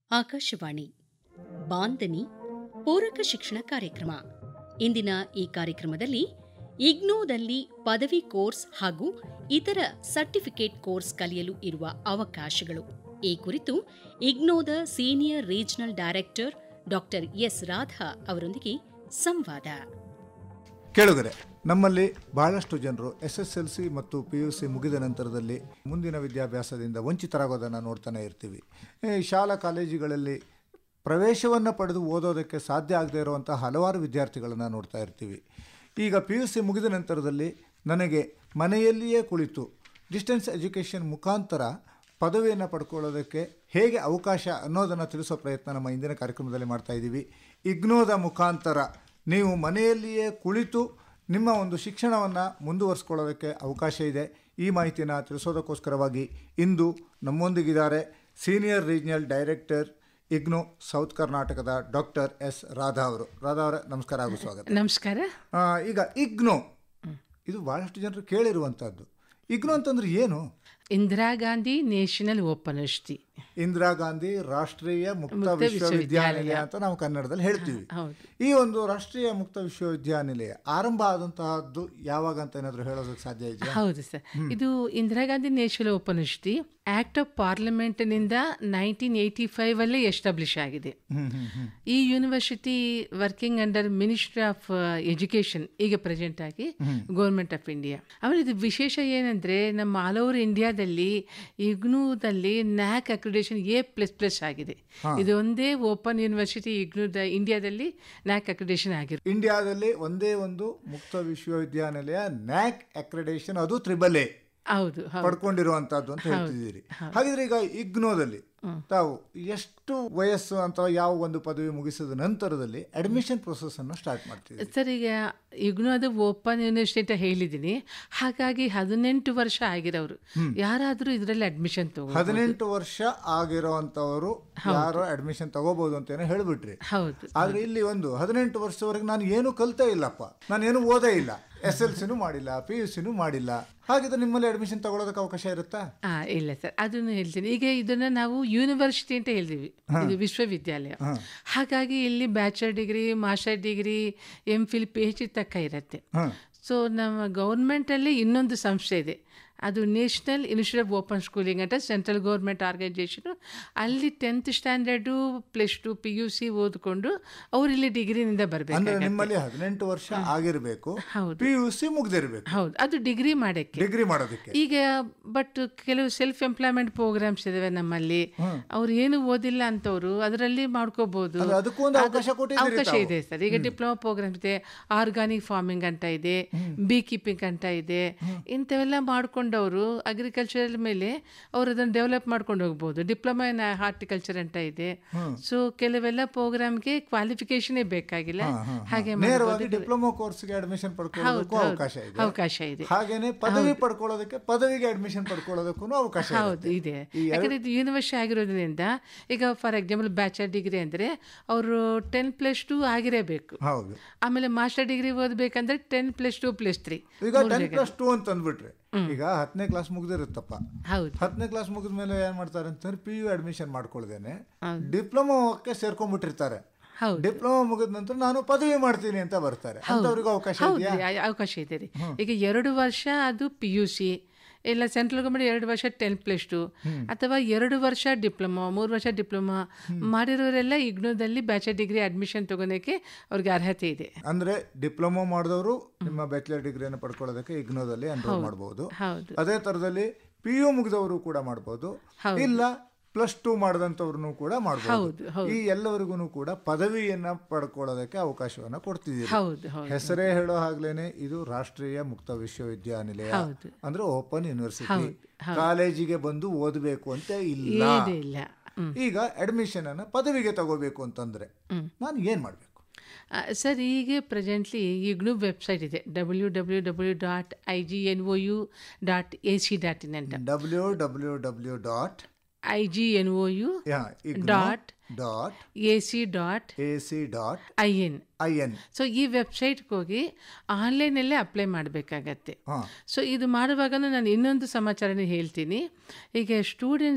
ಆಕಾಶವಾಣಿ ಬಾಂದನಿ ಪೂರಕ ಶಿಕ್ಷಣ ಕಾರ್ಯಕ್ರಮ ಇಂದಿನ ಈ ಕಾರ್ಯಕ್ರಮದಲ್ಲಿ ಇಗ್ನೋದಲ್ಲಿ ಪದವಿ ಕೋರ್ಸ್ ಹಾಗೂ ಇತರ ಸರ್ಟಿಫಿಕೇಟ್ ಕೋರ್ಸ್ ಕಲಿಯಲು ಇರುವ ಅವಕಾಶಗಳು ಈ ಕುರಿತು ಇಗ್ನೋದ senior regional director doctor S Radha ಅವರೊಂದಿಗೆ ಸಂವಾದ ಕೇಳುಗರೆ ನಮ್ಮಲ್ಲಿ ಬಹಳಷ್ಟು ಜನರು ಎಸ್ ಎಸ್ ಎಲ್ ಸಿ ಮತ್ತು ಪಿ ಯು ಸಿ ಮುಗಿದ ನಂತರದಲ್ಲಿ ಮುಂದಿನ ವಿದ್ಯಾಭ್ಯಾಸದಿಂದ ವಂಚಿತರಾಗೋದನ್ನು ನೋಡ್ತಾನೆ ಇರ್ತೀವಿ ಈ ಶಾಲಾ ಕಾಲೇಜುಗಳಲ್ಲಿ ಪ್ರವೇಶವನ್ನು ಪಡೆದು ಓದೋದಕ್ಕೆ ಸಾಧ್ಯ ಆಗದೇ ಇರುವಂಥ ಹಲವಾರು ವಿದ್ಯಾರ್ಥಿಗಳನ್ನು ನೋಡ್ತಾ ಇರ್ತೀವಿ ಈಗ ಪಿ ಯು ಸಿ ಮುಗಿದ ನಂತರದಲ್ಲಿ ನನಗೆ ಮನೆಯಲ್ಲಿಯೇ ಕುಳಿತು ಡಿಸ್ಟೆನ್ಸ್ ಎಜುಕೇಷನ್ ಮುಖಾಂತರ ಪದವಿಯನ್ನು ಪಡ್ಕೊಳ್ಳೋದಕ್ಕೆ ಹೇಗೆ ಅವಕಾಶ ಅನ್ನೋದನ್ನು ತಿಳಿಸೋ ಪ್ರಯತ್ನ ನಮ್ಮ ಇಂದಿನ ಕಾರ್ಯಕ್ರಮದಲ್ಲಿ ಮಾಡ್ತಾ ಇದ್ದೀವಿ ಇಗ್ನೋದ ಮುಖಾಂತರ ನೀವು ಮನೆಯಲ್ಲಿಯೇ ಕುಳಿತು ನಿಮ್ಮ ಒಂದು ಶಿಕ್ಷಣವನ್ನು ಮುಂದುವರಿಸ್ಕೊಳ್ಳೋದಕ್ಕೆ ಅವಕಾಶ ಇದೆ ಈ ಮಾಹಿತಿನ ತಿಳಿಸೋದಕ್ಕೋಸ್ಕರವಾಗಿ ಇಂದು ನಮ್ಮೊಂದಿಗಿದ್ದಾರೆ senior regional director IGNOU south ಕರ್ನಾಟಕದ ಡಾಕ್ಟರ್ ಎಸ್ ರಾಧಾ ಅವರು ರಾಧಾ ಅವರೇ ನಮಸ್ಕಾರ ಹಾಗೂ ಸ್ವಾಗತ ನಮಸ್ಕಾರ ಆ, ಈಗ ಇಗ್ನೋ ಇದು ಭಾಳಷ್ಟು ಜನರು ಕೇಳಿರುವಂಥದ್ದು ಇಗ್ನೋ ಅಂತಂದ್ರೆ ಏನು Indira Gandhi national open university Indira Gandhi ರಾಷ್ಟ್ರೀಯ ಮುಕ್ತ ಮುಕ್ತ ವಿಶ್ವವಿದ್ಯಾನಿಲಯ ವಿಶ್ವವಿದ್ಯಾಲಯ. ಅಂತ ನಾವು ಕನ್ನಡದಲ್ಲಿ ಹೇಳ್ತೀವಿ ಹೌದು ಈ ಒಂದು ರಾಷ್ಟ್ರೀಯ ಮುಕ್ತ ವಿಶ್ವವಿದ್ಯಾನಿಲಯ ಆರಂಭ ಆದಂತಹದ್ದು ಯಾವಾಗ ಅಂತ ಏನಾದರೂ ಹೇಳೋದಕ್ಕೆ ಸಾಧ್ಯ ಇದೆಯಾ ಹೌದು ಸರ್ ಇದು Indira Gandhi national open university act of ಪಾರ್ಲಿಮೆಂಟ್ನಿಂದ ನೈನ್ಟೀನ್ ಏಯ್ಟಿ ಫೈವ್ ಅಲ್ಲೇ ಎಸ್ಟಾಬ್ಲಿಷ್ ಆಗಿದೆ ಹ್ಮ್ ಹ್ಮ್ ಹ್ಮ್ ಈ university working under ministry of education ಈಗ ಪ್ರೆಸೆಂಟ್ ಆಗಿ ಗೌರ್ಮೆಂಟ್ ಆಫ್ ಇಂಡಿಯಾ ಆಮೇಲೆ ಇದು ವಿಶೇಷ ಏನಂದ್ರೆ ನಮ್ಮ ಆಲ್ ಓವರ್ ಇಂಡಿಯಾದಲ್ಲಿ ಇಗ್ನೂದಲ್ಲಿ NAAC accreditation A plus plus ಆಗಿದೆ ಇದು ಒಂದೇ ಓಪನ್ ಯೂನಿವರ್ಸಿಟಿ ಇಗ್ನೂದ ಇಂಡಿಯಾದಲ್ಲಿ ನ್ಯಾಕ್ ಅಕ್ರಿಡೇಷನ್ ಆಗಿರೋ ಇಂಡಿಯಾದಲ್ಲಿ ಒಂದೇ ಒಂದು ಮುಕ್ತ ವಿಶ್ವವಿದ್ಯಾನಿಲಯ ನ್ಯಾಕ್ ಅಕ್ರೆಡೇಷನ್ ಅದು ತ್ರಿಬಲ್ ಎ ಹೌದು ಹೌದು ಪಡ್ಕೊಂಡಿರುವಂತಹದ್ದು ಅಂತ ಹೇಳ್ತಿದ್ದೀರಿ ಹಾಗಿದ್ರೆ ಈಗ ಇಗ್ನೋದಲ್ಲಿ ತಾವು ಎಷ್ಟು ವಯಸ್ಸು ಅಥವಾ ಯಾವ ಒಂದು ಪದವಿ ಮುಗಿಸಿದ ನಂತರದಲ್ಲಿ ಅಡ್ಮಿಷನ್ ಪ್ರೊಸೆಸ್ ಅನ್ನು ಸ್ಟಾರ್ಟ್ ಮಾಡ್ತಿದ್ದೀರಿ ಸರ್ ಈಗ ಈಗಲೂ ಅದು ಓಪನ್ ಯೂನಿವರ್ಸಿಟಿ ಅಂತ ಹೇಳಿದ್ದೀನಿ ಹಾಗಾಗಿ ಹದಿನೆಂಟು ವರ್ಷ ಆಗಿರೋರು ಯಾರಾದರೂ ಇದರಲ್ಲಿ ಅಡ್ಮಿಷನ್ ತಗೋ ಹದಿನೆಂಟು ವರ್ಷ ಆಗಿರುವಂತವರು ಯಾರು ಅಡ್ಮಿಷನ್ ತಗೋಬಹುದು ಅಂತ ಏನೋ ಹೇಳ್ಬಿಟ್ರಿ ಹೌದು ಆದ್ರೆ ಇಲ್ಲಿ ಒಂದು ಹದಿನೆಂಟು ವರ್ಷದವರೆಗೆ ನಾನು ಏನು ಕಲ್ತೇ ಇಲ್ಲಪ್ಪ ನಾನು ಏನು ಓದೇ ಇಲ್ಲ ಎಸ್ ಎಲ್ ಸಿನೂ ಮಾಡಿಲ್ಲ ಪಿ ಯು ಸಿನೂ ಮಾಡಿಲ್ಲ ಹಾಗಿದ್ರೆ ನಿಮ್ಮಲ್ಲಿ ಅಡ್ಮಿಷನ್ ತಗೊಳ್ಳೋದಕ್ಕೆ ಅವಕಾಶ ಇರುತ್ತಾ ಆ ಇಲ್ಲ ಸರ್ ಅದನ್ನು ಹೇಳ್ತೀನಿ ಈಗ ಇದನ್ನ ನಾವು ಯೂನಿವರ್ಸಿಟಿ ಅಂತ ಹೇಳ್ತೀವಿ ಇದು ವಿಶ್ವವಿದ್ಯಾಲಯ ಹಾಗಾಗಿ ಇಲ್ಲಿ bachelor degree master degree M Phil P H D ತಕ್ಕ ಇರುತ್ತೆ ಹಾಂ ಸೊ ನಮ್ಮ ಗೌರ್ಮೆಂಟಲ್ಲಿ ಇನ್ನೊಂದು ಸಂಸ್ಥೆ ಇದೆ ಅದು national institute of open schooling ಅಂತ ಸೆಂಟ್ರಲ್ ಗೌರ್ಮೆಂಟ್ ಆರ್ಗನೈಜೇಷನು ಅಲ್ಲಿ tenth standard plus two P U C ಓದ್ಕೊಂಡು ಅವ್ರು ಇಲ್ಲಿ ಡಿಗ್ರಿನಿಂದ ಅಂದ್ರೆ ಬರಬೇಕು ನಿಮ್ಮಲ್ಲಿ ಹದಿನೆಂಟು ವರ್ಷ ಆಗಿರ್ಬೇಕು ಹೌದು. ಪಿ ಯು ಸಿ ಮುಗ್ದಿರ್ಬೇಕು ಹೌದು ಅದು ಡಿಗ್ರಿ ಮಾಡೋಕ್ಕೆ ಡಿಗ್ರಿ ಮಾಡೋದಕ್ಕೆ ಈಗ ಬಟ್ ಕೆಲವು ಸೆಲ್ಫ್ ಎಂಪ್ಲಾಯ್ಮೆಂಟ್ ಪ್ರೋಗ್ರಾಮ್ಸ್ ಇದಾವೆ ನಮ್ಮಲ್ಲಿ ಅವ್ರು ಏನು ಓದಿಲ್ಲ ಅಂತವ್ರು ಅದರಲ್ಲಿ ಮಾಡ್ಕೋಬಹುದು ಅಂದ್ರೆ ಅದಕ್ಕೂ ಒಂದು ಅವಕಾಶ ಕೊಟ್ಟಿದ್ದೀರಿ ಅವಕಾಶ ತಾವು. ಇದೆ ಸರ್ ಈಗ ಡಿಪ್ಲೊಮಾ ಪ್ರೋಗ್ರಾಮ್ ಇದೆ ಆರ್ಗಾನಿಕ್ ಫಾರ್ಮಿಂಗ್ ಅಂತ ಇದೆ ಬೀ ಕೀಪಿಂಗ್ ಅಂತ ಇದೆ ಇಂಥವೆಲ್ಲ ಮಾಡ್ಕೊಂಡವರು ಅಗ್ರಿಕಲ್ಚರ್ ಮೇಲೆ ಅವ್ರು ಅದನ್ನು ಡೆವಲಪ್ ಮಾಡ್ಕೊಂಡು ಹೋಗ್ಬೋದು ಡಿಪ್ಲೊಮಾ ಇನ್ ಹಾರ್ಟಿಕಲ್ಚರ್ ಅಂತ ಇದೆ ಸೊ ಕೆಲವೆಲ್ಲ ಪ್ರೋಗ್ರಾಮ್ಗೆ ಕ್ವಾಲಿಫಿಕೇಶನೇ ಬೇಕಾಗಿಲ್ಲ ಹಾಗೆ ನೇರವಾಗಿ ಡಿಪ್ಲೊಮಾ ಕೋರ್ಸ್ಗೆ ಅಡ್ಮಿಷನ್ ಪಡ್ಕೊಳ್ಳೋದಕ್ಕೂ ಹೌದು. ಅವಕಾಶ ಇದೆ ಅವಕಾಶ ಇದೆ ಹಾಗೇನೆ ಪದವಿ ಪಡ್ಕೊಳ್ಳೋದಕ್ಕೆ ಪದವಿಗೆ ಅಡ್ಮಿಷನ್ ಪಡ್ಕೊಳ್ಳೋದಕ್ಕೂ ಅವಕಾಶ ಹೌದು ಇದೆ ಇದೆ ಯಾಕಂದ್ರೆ ಇದು ಯೂನಿವರ್ಸಿಟಿ ಆಗಿರೋದ್ರಿಂದ ಈಗ ಫಾರ್ ಎಕ್ಸಾಂಪಲ್ ಬ್ಯಾಚಲರ್ ಡಿಗ್ರಿ ಅಂದರೆ ಅವರು ಟೆನ್ ಪ್ಲಸ್ ಟು ಆಗಿರಬೇಕು ಹೌದು ಆಮೇಲೆ ಮಾಸ್ಟರ್ ಡಿಗ್ರಿ ಓದಬೇಕಂದ್ರೆ ten plus two plus three ಈಗ ಟೆನ್ ಪ್ಲಸ್ ಟೂ ಅಂತ ಅಂದ್ಬಿಟ್ರೆ ಈಗ ಹತ್ತನೇ ಕ್ಲಾಸ್ ಮುಗ್ದಿರುತ್ತಪ್ಪ ಹೌದು ಹತ್ತನೇ ಕ್ಲಾಸ್ ಮುಗಿದ ಮೇಲೆ ಏನ್ ಮಾಡ್ತಾರೆ ಅಂತಂದ್ರೆ ಪಿ ಯು ಅಡ್ಮಿಷನ್ ಮಾಡ್ಕೊಳ್ದೇನೆ ಡಿಪ್ಲೊಮಾಕ್ಕೆ ಸೇರ್ಕೊಂಡ್ಬಿಟ್ಟಿರ್ತಾರೆ ಹೌದು ಡಿಪ್ಲೊಮಾ ಮುಗಿದ ನಂತರ ನಾನು ಪದವಿ ಮಾಡ್ತೀನಿ ಅಂತ ಬರ್ತಾರೆ ಅಂತವ್ರಿಗೂ ಅವಕಾಶ ಹೌದು ಇದೆಯಾ ಆ- ಅವಕಾಶ ಇದೆ ರೀ ಈಗ ಎರಡು ವರ್ಷ ಅದು ಪಿ ಯು ಸಿ ಇಲ್ಲ ಸೆಂಟ್ರಲ್ ಗೌರ್ಮೆಂಟ್ ಎರಡು ವರ್ಷ ಟೆನ್ ಪ್ಲಸ್ ಟು ಅಥವಾ ಎರಡು ವರ್ಷ ಡಿಪ್ಲೊಮಾ ಮೂರು ವರ್ಷ ಡಿಪ್ಲೊಮಾ ಮಾಡಿರೋರೆಲ್ಲ ಇಗ್ನೋದಲ್ಲಿ ಬ್ಯಾಚಲರ್ ಡಿಗ್ರಿ ಅಡ್ಮಿಷನ್ ತಗೊಳಕ್ಕೆ ಅವ್ರಿಗೆ ಅರ್ಹತೆ ಇದೆ ಅಂದ್ರೆ ಡಿಪ್ಲೊಮಾ ಮಾಡಿದವರು ನಿಮ್ಮ ಬ್ಯಾಚುಲರ್ ಡಿಗ್ರಿಯನ್ನು ಪಡ್ಕೊಳ್ಳೋದಕ್ಕೆ ಇಗ್ನೋದಲ್ಲಿ ಅನ್ರೋಲ್ ಮಾಡಬಹುದು ಹೌದು ಅದೇ ತರದಲ್ಲಿ ಪಿ ಯು ಮುಗಿದವರು ಕೂಡ ಮಾಡಬಹುದು ಇಲ್ಲ ಪ್ಲಸ್ ಟೂ ಮಾಡಿದಂಥವ್ರನ್ನು ಕೂಡ ಮಾಡಬಹುದು ಹೌದು, ಹೌದು. ಈ ಎಲ್ಲರಿಗೂ ಕೂಡ ಪದವಿಯನ್ನ ಪಡ್ಕೊಳ್ಳೋದಕ್ಕೆ ಅವಕಾಶವನ್ನ ಕೊಡ್ತಿದ್ದೀರಿ ಹೌದು ಹೌದು ಹೆಸರೇ ಹೇಳೋ ಹಾಗ್ಲೇನೆ ಇದು ರಾಷ್ಟ್ರೀಯ ಮುಕ್ತ ವಿಶ್ವವಿದ್ಯಾನಿಲಯ ಹೌದು. ಅಂದ್ರೆ ಓಪನ್ ಯೂನಿವರ್ಸಿಟಿ ಕಾಲೇಜಿಗೆ ಬಂದು ಓದಬೇಕು ಅಂತ ಇಲ್ಲ ಇದೆ ಇಲ್ಲ ಹ್ಮ್. ಈಗ ಅಡ್ಮಿಷನ್ ಅನ್ನ ಪದವಿಗೆ ತಗೋಬೇಕು ಅಂತಂದ್ರೆ ನಾನು ಏನ್ ಮಾಡ್ಬೇಕು ಆ, ಸರ್ ಈಗ ಪ್ರೆಸೆಂಟ್ಲಿ ಈಗಲೂ ವೆಬ್ಸೈಟ್ ಇದೆ W W W dot I G N O U dot A C dot in ಅಂತ W W W dot I G N O U dot dot A C dot A C dot I N I N so ಈ ವೆಬ್ಸೈಟ್ಗೆ ಹೋಗಿ ಆನ್ಲೈನಲ್ಲೇ apply ಮಾಡಬೇಕಾಗತ್ತೆ ಹಾ so ಇದು ಮಾಡುವಾಗಲೂ ನಾನು ಇನ್ನೊಂದು ಸಮಾಚಾರನೇ ಹೇಳ್ತೀನಿ ಈಗ ಸ್ಟೂಡೆಂಟ್ಸು